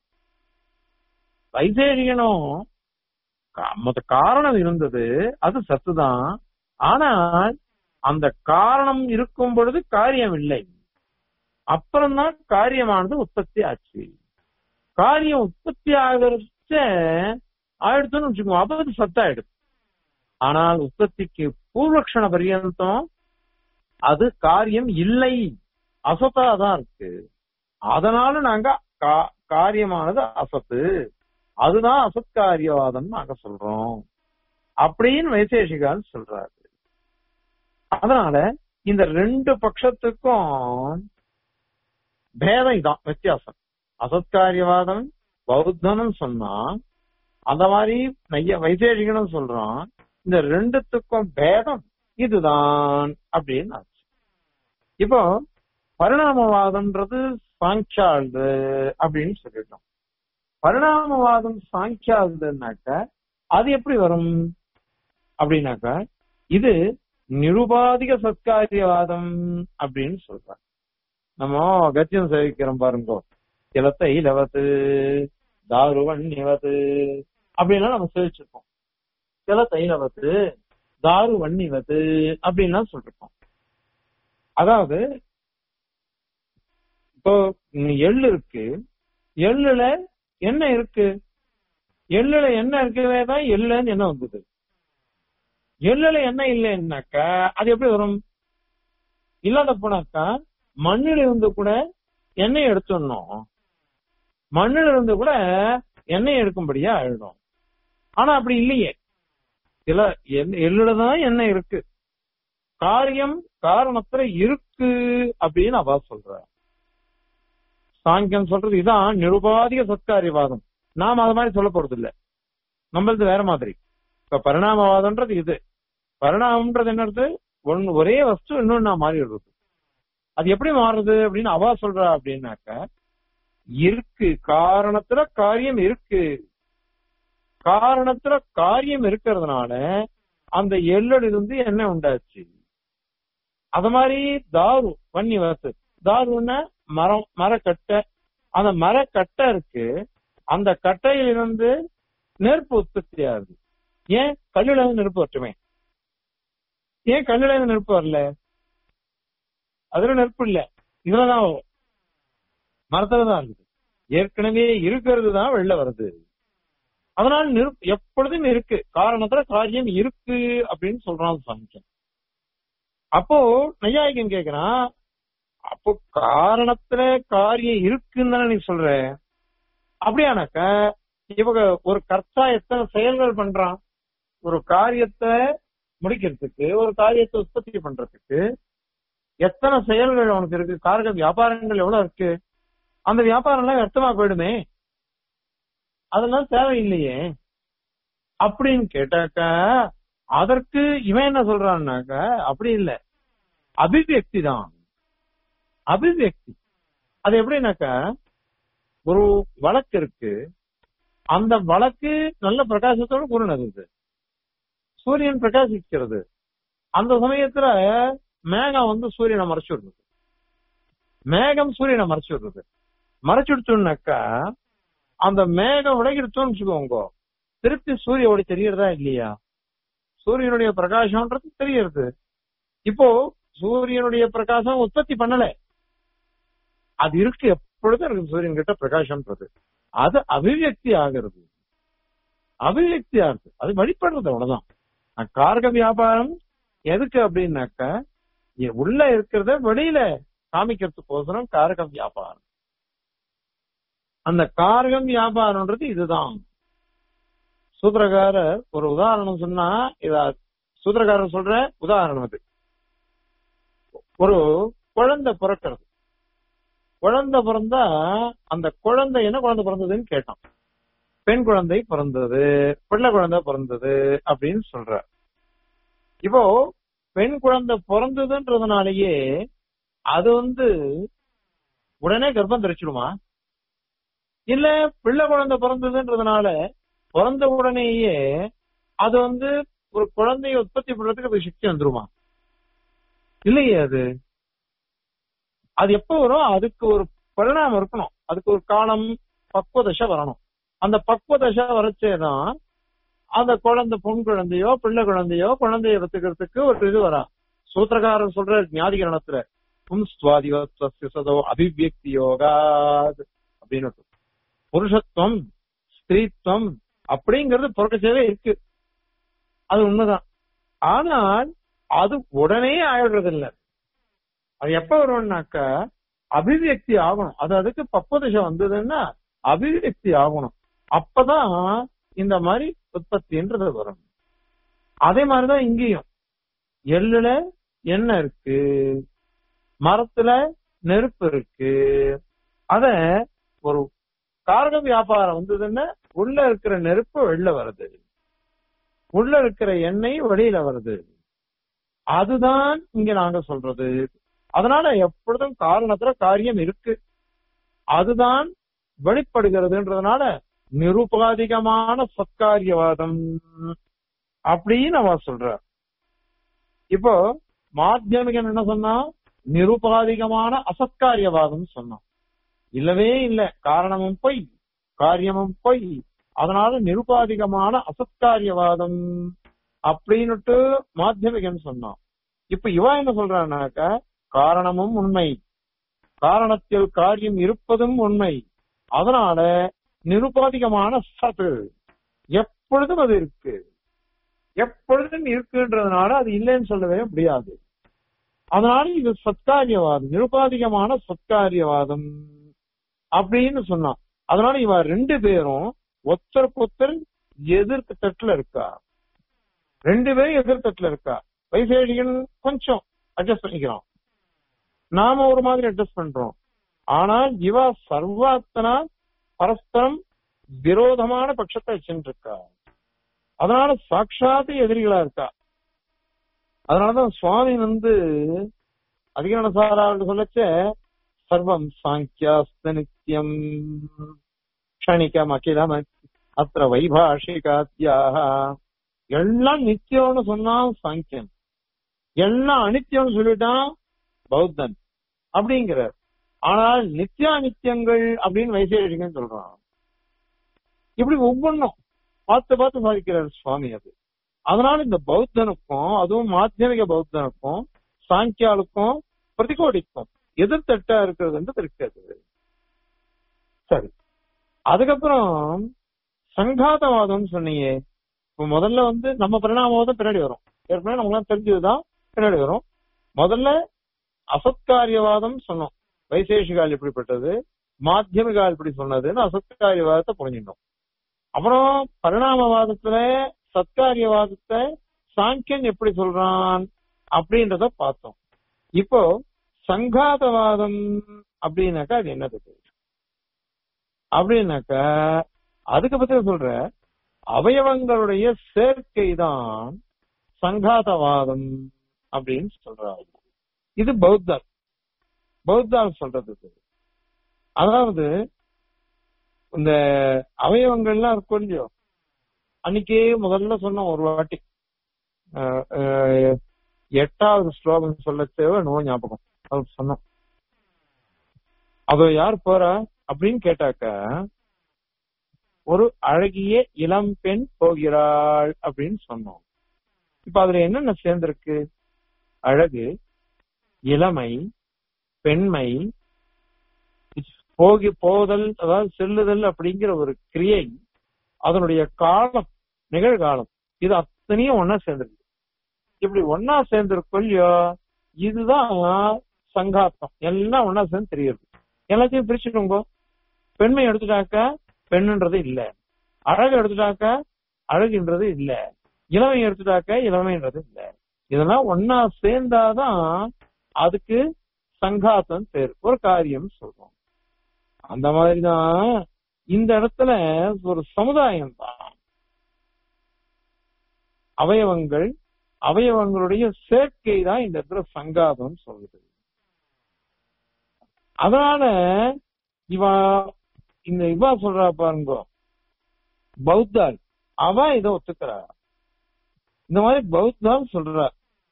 வைசேஷிகனும் மொத்த காரணம் இருந்தது அது சத்துதான் ஆனால் அந்த காரணம் இருக்கும் பொழுது காரியம் இல்லை அப்புறம்தான் காரியமானது உற்பத்தி ஆச்சு காரியம் உற்பத்தி ஆகிறச்ச ஆயிடுச்சுன்னு வச்சுக்கோ அப்ப அது சத்தாயிடுது ஆனால் உற்பத்திக்கு பூர்வக்ஷண பரியந்தம் அது காரியம் இல்லை அசத்தா தான் இருக்கு அதனால நாங்க காரியமானது அசத்து அதுதான் அசத்காரியவாதம் நாங்க சொல்றோம் அப்படின்னு வைசேஷிகால் சொல்றாரு அதனால இந்த ரெண்டு பட்சத்துக்கும் பேதம் இதான் வித்தியாசம் அசத்காரியவாதம் பௌத்தனும் சொன்னா அந்த மாதிரி நைய வைசேஷிகனும் சொல்றான் இந்த ரெண்டுத்துக்கும் பேதம் இதுதான் அப்படின்னு ஆச்சு இப்போ பரிணாமவாதம்ன்றது சாங்கியாது அப்படின்னு சொல்லிட்டோம் பரிணாமவாதம் சாங்கியாதுன்னாக்க அது எப்படி வரும் அப்படின்னாக்க இது நிருபாதிக சத்காரியவாதம் அப்படின்னு சொல்றாங்க நம்ம கத்தியம் சேவிக்கிறோம் பாருங்க இலத்தை இலவத்து தாருவன் நிவத்து அப்படின்லாம் நம்ம சேவிச்சிருக்கோம் சில தைலவத்து தாரு வன்னிவது அப்படின்லாம் சொல்லிருக்கோம் அதாவது இப்போ எள்ளு இருக்கு எள்ளுல என்ன இருக்கு எள்ளுல என்ன இருக்கவே தான் எள்ளுன்னு என்ன வந்தது எள்ளுல என்ன இல்லைன்னாக்கா அது எப்படி வரும் இல்லாத போனாக்கா மண்ணில இருந்து கூட எண்ணெய் எடுத்துடணும் மண்ணில இருந்து கூட எண்ணெய் எடுக்கும்படியா ஆயிடும் ஆனா அப்படி இல்லையே சில எள்ளுலதான் என்ன இருக்கு காரியம் காரணத்துல இருக்கு அப்படின்னு அவ சொல்ற சாங்கியம் சொல்றது இதான் நிருபாதிக சத்காரியவாதம் நாம அது மாதிரி சொல்ல போறது இல்ல நம்மளது வேற மாதிரி இப்ப பரிணாமவாதம்ன்றது இது பரிணாமம்ன்றது என்னது ஒன்னு ஒரே வஸ்து இன்னொன்னு மாறிடுறது அது எப்படி மாறுறது அப்படின்னு அவ சொல்றா அப்படின்னாக்க இருக்கு காரணத்துல காரியம் இருக்கு காரணத்துல காரியம் இருக்கிறதுனால அந்த எள்ளல் இருந்து என்ன உண்டாச்சு அது மாதிரி தாரு வன்னி வசு தாருன்னா மரம் மரக்கட்டை அந்த மரக்கட்டை இருக்கு அந்த கட்டையிலிருந்து நெருப்பு உற்பத்தி ஆகுது ஏன் கல்லுல இருந்து நெருப்பு வரட்டுமே ஏன் கல்லுல இருந்து நெருப்பு வரல அதுல நெருப்பு இல்ல இதுலதான் வரும் மரத்துலதான் இருக்குது ஏற்கனவே இருக்கிறது தான் வெளில வருது அதனால நெருப்பு எப்பொழுதும் இருக்கு காரணத்துல காரியம் இருக்கு அப்படின்னு சொல்றான் சாமிக்கம் அப்போ நையாயிகன் கேக்குறான் அப்போ காரணத்துல காரியம் இருக்குன்னு தானே நீ சொல்ற அப்படியானாக்க இவங்க ஒரு கர்த்தா எத்தனை செயல்கள் பண்றான் ஒரு காரியத்தை முடிக்கிறதுக்கு ஒரு காரியத்தை உற்பத்தி பண்றதுக்கு எத்தனை செயல்கள் அவனுக்கு இருக்கு காரக வியாபாரங்கள் எவ்வளவு இருக்கு அந்த வியாபாரம் எல்லாம் அர்த்தமா போயிடுமே அதெல்லாம் தேவையில்லையே அப்படின்னு கேட்டாக்கா அதற்கு இவன் என்ன சொல்றான்னாக்க அப்படி இல்லை அபிவியக்தி தான் அபிவியக்தி அது எப்படின்னாக்கா ஒரு வழக்கு இருக்கு அந்த வழக்கு நல்ல பிரகாசத்தோட கூறினது சூரியன் பிரகாசிக்கிறது அந்த சமயத்துல மேகம் வந்து சூரியனை மறைச்சு விடுறது மேகம் சூரியனை மறைச்சு விடுறது மறைச்சுடுச்சுனாக்கா அந்த மேகம் விலகிடுச்சோன்னு வச்சுக்கோங்க திருப்பி சூரிய ஒளி தெரியறதா இல்லையா சூரியனுடைய பிரகாசம்ன்றது தெரியறது இப்போ சூரியனுடைய பிரகாசம் உற்பத்தி பண்ணல அது இருக்கு எப்பொழுதும் இருக்கு சூரியன் கிட்ட பிரகாசம்ன்றது அது அபிவியக்தி ஆகிறது அபிவியக்தி ஆகுது அது வழிபடுறது அவ்வளவுதான் கார்க வியாபாரம் எதுக்கு அப்படின்னாக்க உள்ள இருக்கிறத வெளியில காமிக்கிறதுக்கோசரம் காரக வியாபாரம் அந்த காரகம் வியாபாரம்ன்றது இதுதான் சூத்திரகாரர் ஒரு உதாரணம் சொன்னா இத சூத்திரகாரர் சொல்ற உதாரணம் அது ஒரு குழந்தை பிறக்கிறது குழந்தை பிறந்தா அந்த குழந்தை என்ன குழந்தை பிறந்ததுன்னு கேட்டான் பெண் குழந்தை பிறந்தது பிள்ளை குழந்தை பிறந்தது அப்படின்னு சொல்ற இப்போ பெண் குழந்தை பிறந்ததுன்றதுனாலயே அது வந்து உடனே கர்ப்பம் தரிச்சிடுமா இல்ல பிள்ளை குழந்தை பிறந்ததுன்றதுனால பிறந்த உடனேயே அது வந்து ஒரு குழந்தைய உற்பத்தி பண்றதுக்கு அது சக்தி வந்துருமா இல்லையே அது அது எப்ப வரும் அதுக்கு ஒரு பரிணாமம் இருக்கணும் அதுக்கு ஒரு காலம் பக்குவ தசை வரணும் அந்த பக்குவ தசை வரச்சேதான் அந்த குழந்தை பொன் குழந்தையோ பிள்ளை குழந்தையோ குழந்தைய வச்சுக்கிறதுக்கு ஒரு இது வரா சூத்திரக்காரர் சொல்ற ஞாதிகரணத்துல பும் சுவாதிவத்வசதோ அபிவியக்தி யோகா அப்படின்னு புருஷத்துவம் ஸ்திரீத்துவம் அப்படிங்கிறது பிறக்கச்சேவே இருக்கு அது உண்மைதான் ஆனால் அது உடனே ஆயிடுறது இல்ல அது எப்ப வரும்னாக்க அபிவியக்தி ஆகணும் அது அதுக்கு பக்குவதசை வந்ததுன்னா அபிவியக்தி ஆகணும் அப்பதான் இந்த மாதிரி உற்பத்தின்றது வரும் அதே மாதிரிதான் இங்கேயும் எள்ளுல எண்ணெய் இருக்கு மரத்துல நெருப்பு இருக்கு அத ஒரு காரக வியாபாரம் வந்ததுன்னா உள்ள இருக்கிற நெருப்பு வெளில வருது உள்ள இருக்கிற எண்ணெய் வெளியில வருது அதுதான் இங்க நாங்க சொல்றது அதனால எப்பொழுதும் காரணத்துல காரியம் இருக்கு அதுதான் வெளிப்படுகிறதுன்றதுனால நிருபாதிகமான சத்காரியவாதம் அப்படின்னு அவ சொல்ற இப்போ மாத்தியமிகன் என்ன சொன்னா நிருபாதிகமான அசத்காரியவாதம் சொன்னான் இல்லவே இல்ல காரணமும் பொய் காரியமும் பொய் அதனால நிருபாதிகமான அசத்காரியவாதம் அப்படின்னுட்டு மாத்தியமிகன் சொன்னான் இப்ப இவன் என்ன சொல்றான்னாக்க காரணமும் உண்மை காரணத்தில் காரியம் இருப்பதும் உண்மை அதனால நிருபாதிகமான சத்து எப்பொழுதும் அது இருக்கு எப்பொழுதும் இருக்குன்றதுனால அது இல்லைன்னு சொல்லவே முடியாது அதனால இது சத்காரியவாதம் நிருபாதிகமான சத்காரியவாதம் அப்படின்னு சொன்னான் அதனால இவ ரெண்டு பேரும் ஒத்தருக்கு ஒத்தர் எதிர்க்கு தட்டுல இருக்கா ரெண்டு பேரும் எதிர்த்தட்டுல இருக்கா வைசேஷிகன் கொஞ்சம் அட்ஜஸ்ட் பண்ணிக்கிறான் நாம ஒரு மாதிரி அட்ஜஸ்ட் பண்றோம் ஆனால் இவ சர்வாத்தனா பரஸ்பரம் விரோதமான பட்சத்தை வச்சுட்டு இருக்கா அதனால சாட்சாத்து எதிரிகளா இருக்கா அதனாலதான் சுவாமி வந்து அதிகரண சாராவில் சொல்லச்ச சர்வம் சாங்கியாஸ்த நித்தியம் க்ஷணிகம் அகிலம் அத்த வைபாஷிகாத்தியாக எல்லாம் நித்தியம்னு சொன்னான் சாங்கியன் எல்லாம் அனித்தியம்னு சொல்லிட்டான் பௌத்தன் அப்படிங்கிறார் ஆனால் நித்தியா நித்தியங்கள் அப்படின்னு வைசேஷிகன் சொல்றான் இப்படி ஒவ்வொன்றும் பார்த்து பார்த்து சாதிக்கிறார் சுவாமி அது அதனால இந்த பௌத்தனுக்கும் அதுவும் மாத்தியமிக பௌத்தனுக்கும் சாங்கியாளுக்கும் பிரதிகோடிக்கும் எதிர்த்தட்டா இருக்கிறது இருக்கிறது சரி அதுக்கப்புறம் சங்காதவாதம் சொன்னீங்க இப்ப முதல்ல வந்து நம்ம பரிணாமவாதம் பின்னாடி வரும் ஏற்கனவே நம்மளாம் தெரிஞ்சதுதான் பின்னாடி வரும் முதல்ல அசத்காரியவாதம் சொன்னோம் வைசேஷிகால் எப்படிப்பட்டது மாத்தியமிகால் இப்படி சொன்னதுன்னு அசத்காரியவாதத்தை புரிஞ்சிட்டோம் அப்புறம் பரிணாமவாதத்துல சத்காரியவாதத்தை சாங்கியன் எப்படி சொல்றான் அப்படின்றத பார்த்தோம் இப்போ சங்காதவாதம் அப்படின்னாக்கா அது என்னது அப்படின்னாக்கா அதுக்கு பத்தி சொல்ற அவயவங்களுடைய சேர்க்கை தான் சங்காதவாதம் அப்படின்னு சொல்றாங்க இது பௌத்தர் பௌத்தால் சொல்றது இது. அதாவது இந்த அவயவங்கள்லாம் இருக்கும் இல்லையோ அன்னைக்கே முதல்ல சொன்னோம் ஒரு வாட்டி அஹ், அஹ், எட்டாவது ஸ்லோகம் சொல்ல தேவை நோ ஞாபகம் அது சொன்னோம் அதோ யார் போறா அப்படின்னு கேட்டாக்க ஒரு அழகிய இளம் பெண் போகிறாள் அப்படின்னு சொன்னோம் இப்ப அதுல என்னென்ன சேர்ந்திருக்கு அழகு இளமை பெண்மை போகி போதல் அதாவது செல்லுதல் அப்படிங்கிற ஒரு கிரியை அதனுடைய காலம் நிகழ்காலம் இது அத்தனையும் ஒன்னா சேர்ந்திருக்கு இப்படி ஒன்னா சேர்ந்திருக்கும் இல்லையோ இதுதான் சங்காத்தம் எல்லாம் ஒன்னா சேர்ந்து தெரியுது எல்லாத்தையும் பிரிச்சுக்கோங்க பெண்மை எடுத்துட்டாக்கா பெண்ணுன்றது இல்ல அழகு எடுத்துட்டாக்கா அழகுன்றது இல்ல இளமை எடுத்துட்டாக்கா இளமைன்றது இல்ல இதெல்லாம் ஒன்னா சேர்ந்தாதான் அதுக்கு சங்காத்தம் பேர் ஒரு காரியம் சொல்றோம் அந்த மாதிரிதான் இந்த இடத்துல ஒரு சமுதாயம் தான் அவயவங்கள் அவயவங்களுடைய சேர்க்கை தான் இந்த இடத்துல சங்காதம் சொல்லுது அதனால இவா இந்த இவா சொல்றா பாருங்க பௌத்தாள் அவ இதை ஒத்துக்கிறா இந்த மாதிரி பௌத்தாள் சொல்றா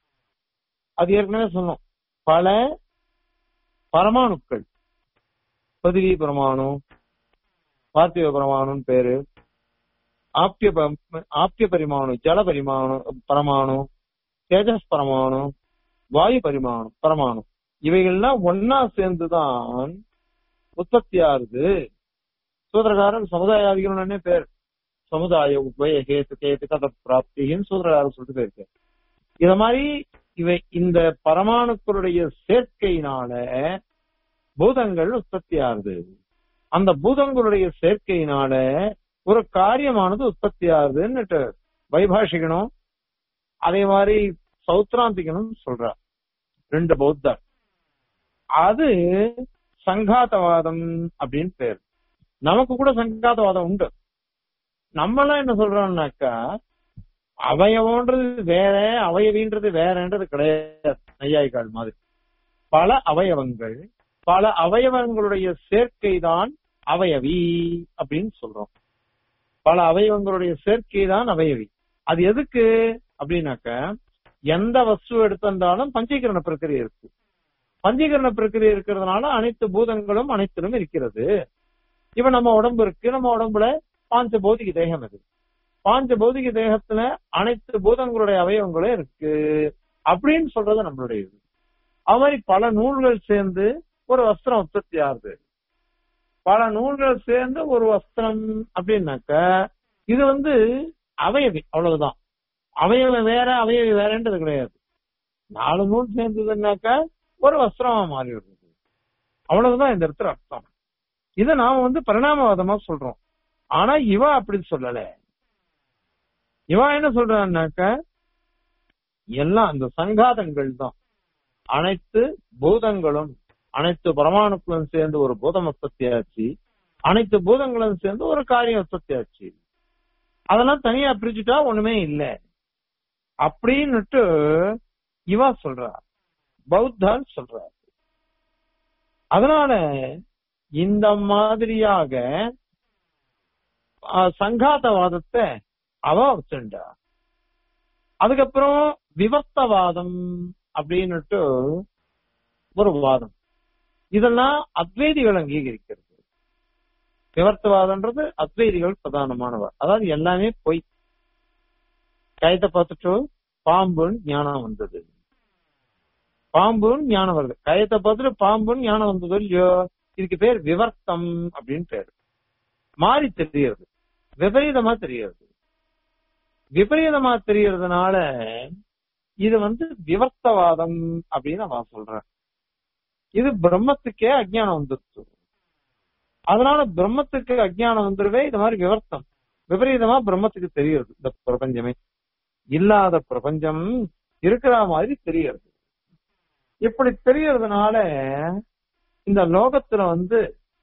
அது ஏற்கனவே சொன்னோம் பல பரமாணுக்கள் பதிவி பரமாணு பார்த்திவ பரமாணுன்னு பேரு ஆப்ய ப- ஆப்ய பரிமாணு ஜல பரிமாணு பரமாணு தேஜஸ் பரமாணு வாயு பரிமாணு பரமாணு இவைகள்லாம் ஒன்னா சேர்ந்துதான் உற்பத்தி ஆகுது சூத்திரகாரன் சமுதாயாதிகள்னே பேர் சமுதாய உபய ஹேத்து கேத்து கத பிராப்தின்னு சூத்திரகாரன் சொல்லிட்டு போயிருக்க இத மாதிரி இவை இந்த பரமாணுக்களுடைய சேர்க்கையினால பூதங்கள் உற்பத்தி ஆகுது அந்த பூதங்களுடைய சேர்க்கையினால ஒரு காரியமானது உற்பத்தி ஆகுதுன்னுட்டு வைபாஷிகனும் அதே மாதிரி சௌத்ராந்திகனும் சொல்றார் ரெண்டு பௌத்தர் அது சங்காதவாதம் அப்படின்னு பேர் நமக்கு கூட சங்காதவாதம் உண்டு நம்மளாம் என்ன சொல்றோம்னாக்கா அவயவன்றது வேற அவயவின்றது வேறன்றது கிடையாது நையாய்கால் மாதிரி பல அவயவங்கள் பல அவயவங்களுடைய சேர்க்கை தான் அவயவி அப்படின்னு சொல்றோம் பல அவயவங்களுடைய சேர்க்கை தான் அவயவி அது எதுக்கு அப்படின்னாக்க எந்த வஸ்து எடுத்திருந்தாலும் பஞ்சீகரண பிரக்கிரியை இருக்கு பஞ்சீகரண பிரக்கிரியை இருக்கிறதுனால அனைத்து பூதங்களும் அனைத்திலும் இருக்கிறது இப்ப நம்ம உடம்பு இருக்கு நம்ம உடம்புல பாஞ்ச பௌதிக தேகம் இருக்கு பாஞ்ச பௌதிக தேகத்துல அனைத்து பூதங்களுடைய அவயவங்களும் இருக்கு அப்படின்னு சொல்றது நம்மளுடைய இது அது மாதிரி பல நூல்கள் சேர்ந்து ஒரு வஸ்திரம் உற்பத்தி ஆகுது பல நூல்கள் சேர்ந்து ஒரு வஸ்திரம் அப்படின்னாக்க இது வந்து அவயவி அவ்வளவுதான் அவயவ வேற அவயவி வேறன்றது கிடையாது நாலு நூல் சேர்ந்ததுன்னாக்க ஒரு வஸ்திரமா மாறி வருது அவ்வளவுதான் இந்த இடத்துல அர்த்தம் இத நாம வந்து பரிணாமவாதமா சொல்றோம் ஆனா இவ அப்படி சொல்லல இவ என்ன சொல்றான்னாக்க எல்லாம் அந்த சங்காதங்கள் தான் அனைத்து பூதங்களும் அனைத்து பரமாணுக்களும் சேர்ந்து ஒரு பூதம் உற்பத்தி ஆச்சு அனைத்து பூதங்களும் சேர்ந்து ஒரு காரியம் உற்பத்தி ஆச்சு அதெல்லாம் தனியா பிரிச்சுட்டா ஒண்ணுமே இல்ல அப்படின்னுட்டு இவா சொல்றா பௌத்தால் சொல்றா அதனால இந்த மாதிரியாக ஆஹ், சங்காதவாதத்தை அவ வச்சுண்டா அதுக்கப்புறம் விவஸ்தவாதம் அப்படின்னுட்டு ஒரு வாதம் இதெல்லாம் அத்வைதிகள் அங்கீகரிக்கிறது விவர்த்தவாதம்ன்றது அத்வைதிகள் பிரதானமானவர் அதாவது எல்லாமே பொய் கயத்தை பார்த்துட்டு பாம்புன்னு ஞானம் வந்தது பாம்புன்னு ஞானம் வருது கயத்தை பார்த்துட்டு பாம்புன்னு ஞானம் வந்தது இல்லையோ இதுக்கு பேர் விவர்த்தம் அப்படின்னு பேரு மாறி தெரியுது விபரீதமா தெரியுது விபரீதமா தெரியறதுனால இது வந்து விவர்த்தவாதம் அப்படின்னு நான் சொல்றேன் இது பிரம்மத்துக்கே அஜ்ஞானம் வந்துருச்சு அதனால பிரம்மத்துக்கு அஜ்ஞானம் வந்துருவே இது மாதிரி விவர்த்தம் விபரீதமா பிரம்மத்துக்கு தெரியுது இந்த பிரபஞ்சமே இல்லாத பிரபஞ்சம் இருக்கிற மாதிரி தெரியுது இப்படி தெரியறதுனால இந்த லோகத்துல வந்து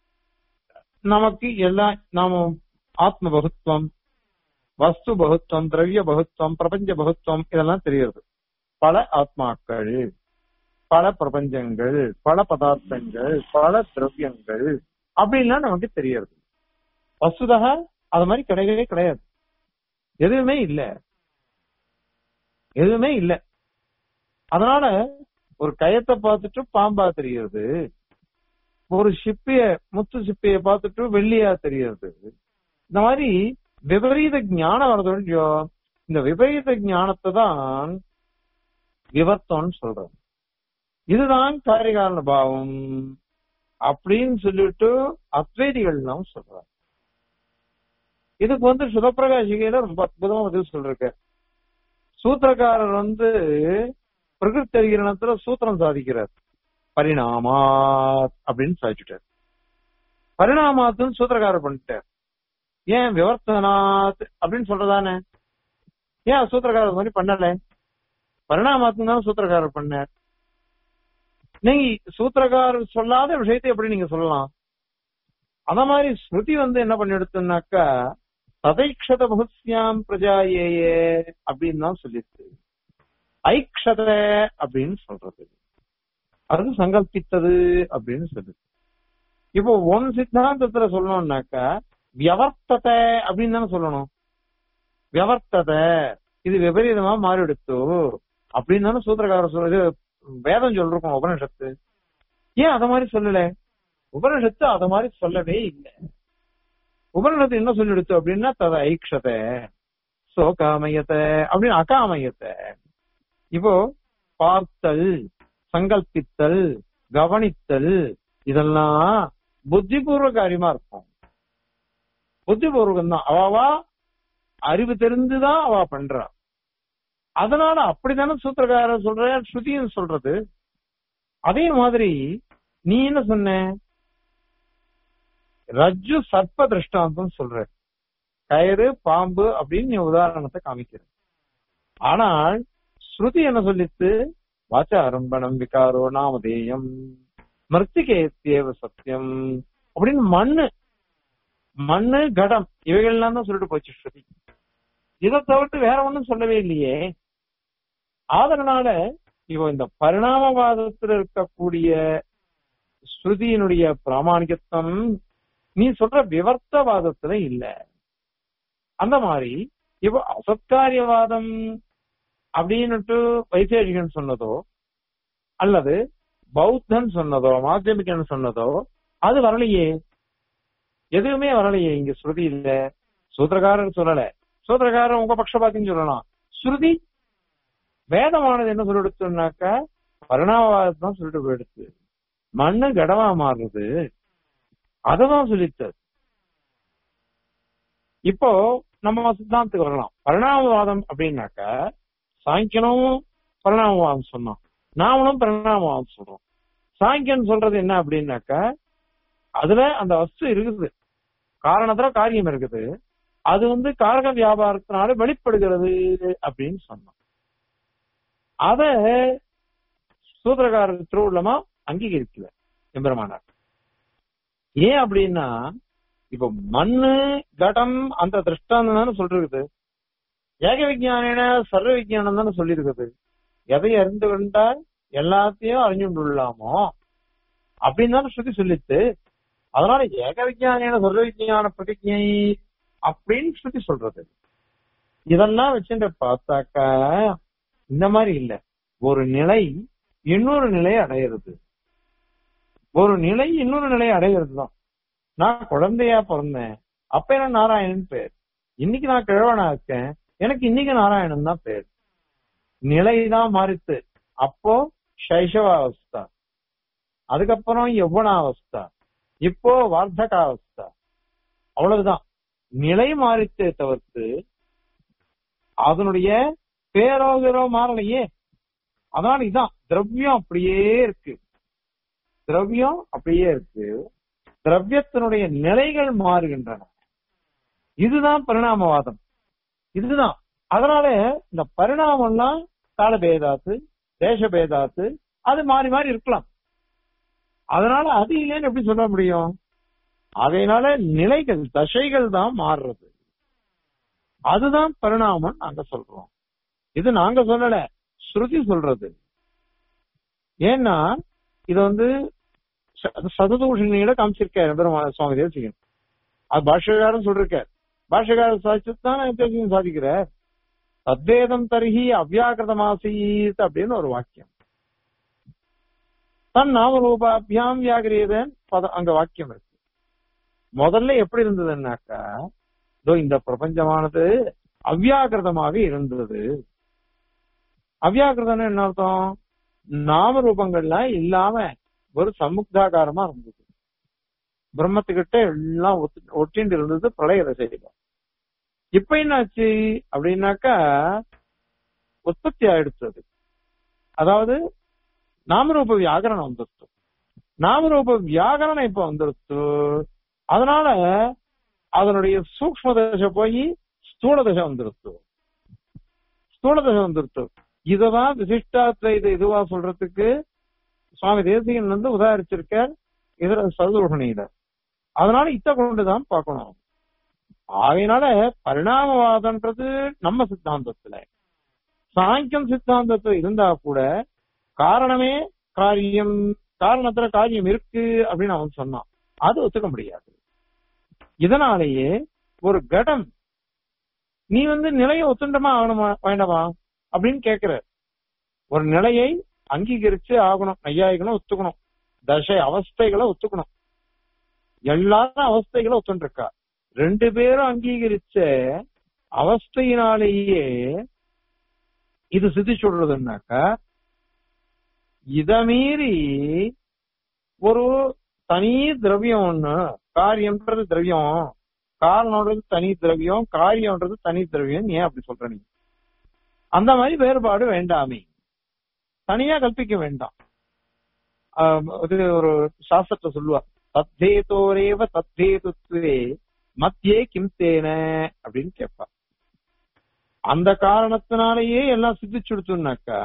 நமக்கு எல்லா நாம ஆத்ம பகுத்துவம் வஸ்து பகுத்துவம் திரவிய பகுத்துவம் பிரபஞ்ச பகுத்துவம் இதெல்லாம் தெரியுது பல ஆத்மாக்கள் பல பிரபஞ்சங்கள் பல பதார்த்தங்கள் பல திரவியங்கள் அப்படின்லாம் நமக்கு தெரியுது வசுதக அது மாதிரி கிடையவே கிடையாது எதுவுமே இல்ல எதுவுமே இல்ல அதனால ஒரு கயத்தை பார்த்துட்டு பாம்பா தெரியுது ஒரு சிப்பிய முத்து சிப்பிய பார்த்துட்டு வெள்ளியா தெரியுது இந்த மாதிரி விபரீத ஞானம் வரது இல்லையோ இந்த விபரீத ஞானத்தை தான் விவர்த்தம்னு சொல்றோம் இதுதான் காரியகாரண பாவம் அப்படின்னு சொல்லிட்டு அத்வைதிகள் எல்லாம் சொல்றாங்க இதுக்கு வந்து சுதப்பிரகாஷிகையில ரொம்ப அற்புதமா பதில் சொல்றாரு சூத்திரக்காரர் வந்து பிரகிருத்தரிகரணத்துல சூத்திரம் சாதிக்கிறார் பரிணாமாத் அப்படின்னு சாதிச்சுட்டார் பரிணாமாத்துன்னு சூத்திரக்காரர் பண்ணிட்டார் ஏன் விவர்த்தனாத் அப்படின்னு சொல்றதானே ஏன் சூத்திரக்காரர் மாதிரி பண்ணல பரிணாமாத்துன்னு தான் சூத்திரக்காரர் பண்ணார் நீங்க சூத்திரக்காரர் சொல்லாத விஷயத்தை எப்படி நீங்க சொல்லலாம் அத மாதிரி ஸ்ருதி வந்து என்ன பண்ணி எடுத்துனாக்கா ததைக்ஷத பகுஸ்யாம் பிரஜாயேயே அப்படின்னு தான் சொல்லிருக்கு ஐக்ஷத அப்படின்னு சொல்றது அது சங்கல்பித்தது அப்படின்னு சொல்லுது இப்போ ஒன் சித்தாந்தத்துல சொல்லணும்னாக்கா வியவர்த்தத அப்படின்னு தானே சொல்லணும் வியவர்த்தத இது விபரீதமா மாறிடுத்து அப்படின்னு தானே சூத்திரக்காரர் சொல்றது வேதம் சொல்றோம் உபனிஷத்து ஏன் அத மாதிரி சொல்லல உபனிஷத்து அத மாதிரி சொல்லவே இல்லை உபனிஷத்து என்ன சொல்லிடுத்து அப்படின்னா தத ஐக்ஷத சோகாமயத்தை அப்படின்னு அகாமயத்தை இப்போ பார்த்தல் சங்கல்பித்தல் கவனித்தல் இதெல்லாம் புத்திபூர்வ காரியமா இருக்கும் புத்திபூர்வகம் தான் அவாவா அறிவு தெரிந்துதான் அவ பண்றா அதனால அப்படித்தானே சூத்திரக்காரர் சொல்ற ஸ்ருதின்னு சொல்றது அதே மாதிரி நீ என்ன சொன்ன ரஜ்ஜு சர்ப்ப திருஷ்டாந்தம் சொல்ற கயிறு பாம்பு அப்படின்னு நீ உதாரணத்தை காமிக்கிற ஆனால் ஸ்ருதி என்ன சொல்லித்து வாச்சாரம்பணம் விகாரோ நாமதேயம் மிருத்திகேத்தியவ சத்தியம் அப்படின்னு மண்ணு மண்ணு கடம் இவைகள்லாம் தான் சொல்லிட்டு போச்சு ஸ்ருதி இதை தவிர்த்து வேற ஒண்ணும் சொல்லவே இல்லையே அதனால இப்போ இந்த பரிணாமவாதத்துல இருக்கக்கூடிய ஸ்ருதியினுடைய பிராமணிகத்துவம் நீ சொல்ற விவர்த்தவாதத்துல இல்ல அந்த மாதிரி இப்போ அசத்காரியவாதம் அப்படின்னுட்டு வைசேஷிகன் சொன்னதோ அல்லது பௌத்தன் சொன்னதோ மாத்தியமிகன் சொன்னதோ அது வரலையே எதுவுமே வரலையே இங்க ஸ்ருதி இல்ல சூத்திரக்காரர் சொல்லல சூத்திரக்காரர் உங்க பட்சபாத்தின்னு சொல்லலாம் ஸ்ருதி வேதமானது என்ன சொல்லிடுச்சுனாக்கா பரிணாமவாதத்தை தான் சொல்லிட்டு போயிடுச்சு மண்ணு கடமா மாறுறது அததான் சொல்லித்தது இப்போ நம்ம சித்தாந்தத்துக்கு வரலாம் பரிணாமவாதம் அப்படின்னாக்கா சாங்கியனும் பரிணாமவாதம் சொன்னோம் நாமளும் பரிணாமவாதம் சொல்றோம் சாங்கியன் சொல்றது என்ன அப்படின்னாக்கா அதுல அந்த வஸ்து இருக்குது காரணத்துல காரியம் இருக்குது அது வந்து காரக வியாபாரத்தினால வெளிப்படுகிறது அப்படின்னு சொன்னோம் அத சூத்திரக்காரர் திருவுள்ளமா அங்கீகரிக்கல எம்பெருமானார் ஏன் அப்படின்னா இப்ப மண்ணு கடம் அந்த திருஷ்டாந்தம் தானே சொல்றது ஏக விஜயானின சர்வ விஜயானம் தானே சொல்லியிருக்குது எதை அறிந்து கொண்டால் எல்லாத்தையும் அறிஞ்சுள்ளாமோ அப்படின்னு தானே ஸ்ருதி சொல்லித்து அதனால ஏக விஜயானின சர்வ விஜயான பிரதிஜை அப்படின்னு ஸ்ருதி சொல்றது இதெல்லாம் வச்சுட்டு பார்த்தாக்கா இந்த மாதிரி இல்ல ஒரு நிலை இன்னொரு நிலையை அடையிறது ஒரு நிலை இன்னொரு நிலையை அடையிறது தான் நான் குழந்தையா பிறந்தேன் அப்ப என்ன நாராயணன் பேர் இன்னைக்கு நான் கிழவனா இருக்கேன் எனக்கு இன்னைக்கு நாராயணன் தான் பேர் நிலைதான் மாறித்து அப்போ சைஷவாவஸ்தா அதுக்கப்புறம் யௌவனாவஸ்தா இப்போ வார்த்தகாவஸ்தா அவ்வளவுதான் நிலை மாறித்தே தவிர்த்து அதனுடைய பேரோகரோ மாறலையே அதனால இதான் திரவியம் அப்படியே இருக்கு திரவியம் அப்படியே இருக்கு திரவியத்தினுடைய நிலைகள் மாறுகின்றன இதுதான் பரிணாமவாதம் இதுதான் அதனால இந்த பரிணாமம்லாம் காலபேதாத்து தேசபேதாத்து அது மாறி மாறி இருக்கலாம் அதனால அது இல்லைன்னு எப்படி சொல்ல முடியும் அதனால நிலைகள் தசைகள் தான் மாறுறது அதுதான் பரிணாமம் நாங்க சொல்றோம் இது நாங்க சொல்லல ஸ்ருதி சொல்றது ஏன்னா இது வந்து சததூஷணியில காமிச்சிருக்காரு பெருமான சுவாமி தேசிகன் அது பாஷ்யகாரம் சொல்லிருக்கார் பாஷ்யகாரம் சாதிச்சுதான் தேசிகன் சாதிக்கிறார் தத்வேதம் தருகி அவ்யாக்கிருதமாசீத் அப்படின்னு ஒரு வாக்கியம் தன் நாமரூபாபியாம் வியாகிரியதன் பதம் அங்க வாக்கியம் இருக்கு முதல்ல எப்படி இருந்ததுன்னாக்கா இதோ இந்த பிரபஞ்சமானது அவ்யாக்கிருதமாக இருந்தது அவ்யாக்கிருதம் என்ன அர்த்தம் நாம ரூபங்கள்லாம் இல்லாம ஒரு சமுக்தாகாரமா இருந்தது பிரம்மத்துக்கிட்ட எல்லாம் ஒட்டிண்டு இருந்தது பிரளய தசையில இப்ப என்னாச்சு அப்படின்னாக்கா உற்பத்தி ஆயிடுச்சது அதாவது நாமரூப வியாகரணம் வந்துருச்சு நாமரூப வியாகரணம் இப்ப வந்துருச்சு அதனால அதனுடைய சூக்ம தசை போய் ஸ்தூல தசை வந்துருச்சு ஸ்தூல தசை வந்துருச்சு இததான் விசிஷ்டாத்வை இது இதுவா சொல்றதுக்கு சுவாமி தேசிகன் வந்து உதாரிச்சிருக்கார் இதுல சதுரோகணியில அதனால இத்த கொண்டுதான் பார்க்கணும் ஆகையினால பரிணாமவாதம்ன்றது நம்ம சித்தாந்தத்துல சாங்கியம் சித்தாந்தத்துல இருந்தா கூட காரணமே காரியம் காரணத்துல காரியம் இருக்கு அப்படின்னு அவன் சொன்னான் அது ஒத்துக்க முடியாது இதனாலேயே ஒரு கடம் நீ வந்து நிலையை ஒத்துண்டமா ஆகணுமா வேண்டாமா அப்படின்னு கேக்குற ஒரு நிலையை அங்கீகரிச்சு ஆகணும் நையாயிகளும் ஒத்துக்கணும் தசை அவஸ்தைகளை ஒத்துக்கணும் எல்லாரும் அவஸ்தைகளை ஒத்துண்டிருக்கா ரெண்டு பேரும் அங்கீகரிச்ச அவஸ்தையினாலேயே இது சித்தி சொல்றதுன்னாக்கா இத மீறி ஒரு தனி திரவியம் ஒண்ணு காரியம்ன்றது திரவியம் காரணம்ன்றது தனி திரவியம் காரியம்ன்றது தனி திரவியம் ஏன் அப்படி சொல்ற நீ அந்த மாதிரி வேறுபாடு வேண்டாமே தனியா கல்பிக்க வேண்டாம் இது ஒரு சாஸ்திரத்தை சொல்லுவார் தத்தேதோரேவ தத்தேதுத்வே மத்தியே கிம் தேன அப்படின்னு கேட்பா அந்த காரணத்தினாலேயே எல்லாம் சித்திச்சுடுச்சுனாக்கா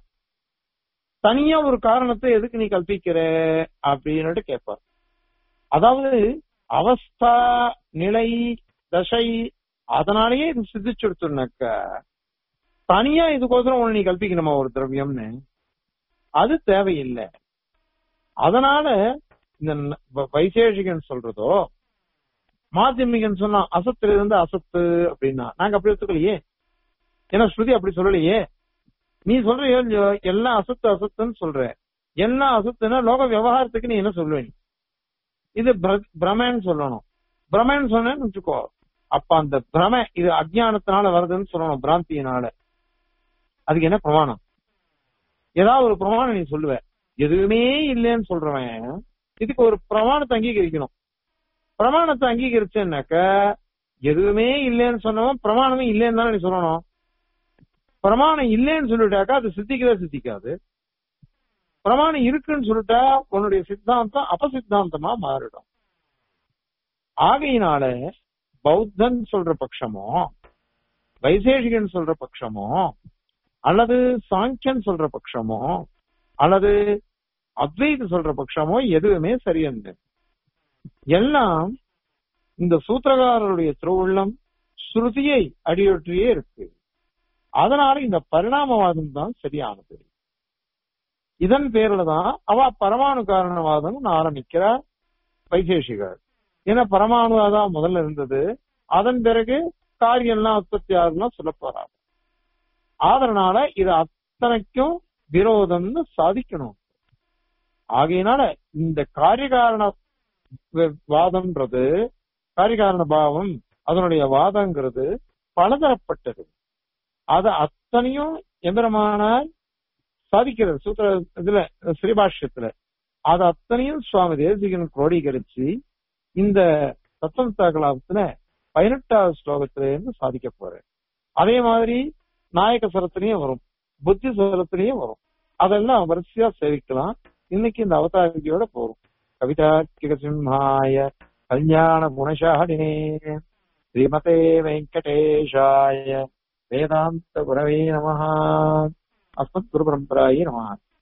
தனியா ஒரு காரணத்தை எதுக்கு நீ கல்பிக்கிற அப்படின்னுட்டு கேட்பார் அதாவது அவஸ்தா நிலை தசை அதனாலேயே இது சித்திச்சுடுச்சுனாக்கா தனியா இதுக்கோசரம் ஒண்ணு நீ கல்பிக்கணுமா ஒரு திரவியம்னு அது தேவையில்லை அதனால இந்த வைசேஷிகன் சொல்றதோ மாத்தியமிகன் சொன்னா அசத்துல இருந்து அசத்து அப்படின்னா நாங்க அப்படி எடுத்துக்கலையே ஏன்னா ஸ்ருதி அப்படி சொல்லலையே நீ சொல்ற எல்லாம் அசத்து அசத்துன்னு சொல்ற எல்லாம் அசத்துனா லோக விவகாரத்துக்கு நீ என்ன சொல்லுவ நீ இது பிரமன்னு சொல்லணும் பிரமன்னு சொன்னேன்னு வச்சுக்கோ அப்ப அந்த பிரம இது அஜ்ஞானத்தினால வருதுன்னு சொல்லணும் பிராந்தியினால அதுக்கு என்ன பிரமாணம் ஏதாவது ஒரு பிரமாணம் நீ சொல்லுவ எதுவுமே இல்லைன்னு சொல்றவன் இதுக்கு ஒரு பிரமாணத்தை அங்கீகரிக்கணும் பிரமாணத்தை அங்கீகரிச்சேன்னாக்க எதுவுமே இல்லைன்னு சொன்னவன் பிரமாணமே இல்லைன்னு தானே நீ சொல்லணும் பிரமாணம் இல்லைன்னு சொல்லிட்டாக்கா அது சித்திக்கவே சித்திக்காது பிரமாணம் இருக்குன்னு சொல்லிட்டா உன்னுடைய சித்தாந்தம் அபசித்தாந்தமா மாறிடும் ஆகையினால பௌத்தன் சொல்ற பட்சமோ வைசேஷிகன் சொல்ற பட்சமோ அல்லது சாங்கியன் சொல்ற பட்சமோ அல்லது அத்வைத சொல்ற பட்சமோ எதுவுமே சரியன்று எல்லாம் இந்த சூத்திரகாரருடைய திருவுள்ளம் ஸ்ருதியை அடியொற்றியே இருக்கு அதனால இந்த பரிணாமவாதம் தான் சரியானது இதன் பேர்ல தான் அவ பரமாணு காரணவாதம் ஆரம்பிக்கிறார் வைசேஷிகர் ஏன்னா பரமாணுவாதான் முதல்ல இருந்தது அதன் பிறகு காரியம்லாம் உற்பத்தி ஆகுலாம் சொல்ல போறாங்க அதனால இது அத்தனைக்கும் விரோதம்னு சாதிக்கணும் ஆகையினால இந்த காரியகாரண வாதம்ன்றது காரியகாரண பாவம் அதனுடைய வாதங்கிறது பலதரப்பட்டது அது அத்தனையும் எம்பெருமானார் சாதிக்கிறது சூத்திர இதுல ஸ்ரீபாஷ்யத்துல அது அத்தனையும் சுவாமி தேசிகன் கோடீகரிச்சு இந்த தத்துவ கலாபத்துல பதினெட்டாவது ஸ்லோகத்துல இருந்து சாதிக்க போறேன் அதே மாதிரி நாயக சரத்திலையும் வரும் புத்தி சரத்திலையும் வரும் அதெல்லாம் வரிசையா சேவிக்கலாம் இன்னைக்கு இந்த அவதாரிக்கையோட போறோம் கவிதா சிம்ஹாய கல்யாண குணசாலினே ஸ்ரீமதே வெங்கடேஷாய வேதாந்த குரவே நம அஸ்மத் குரு பரம்பராயே நம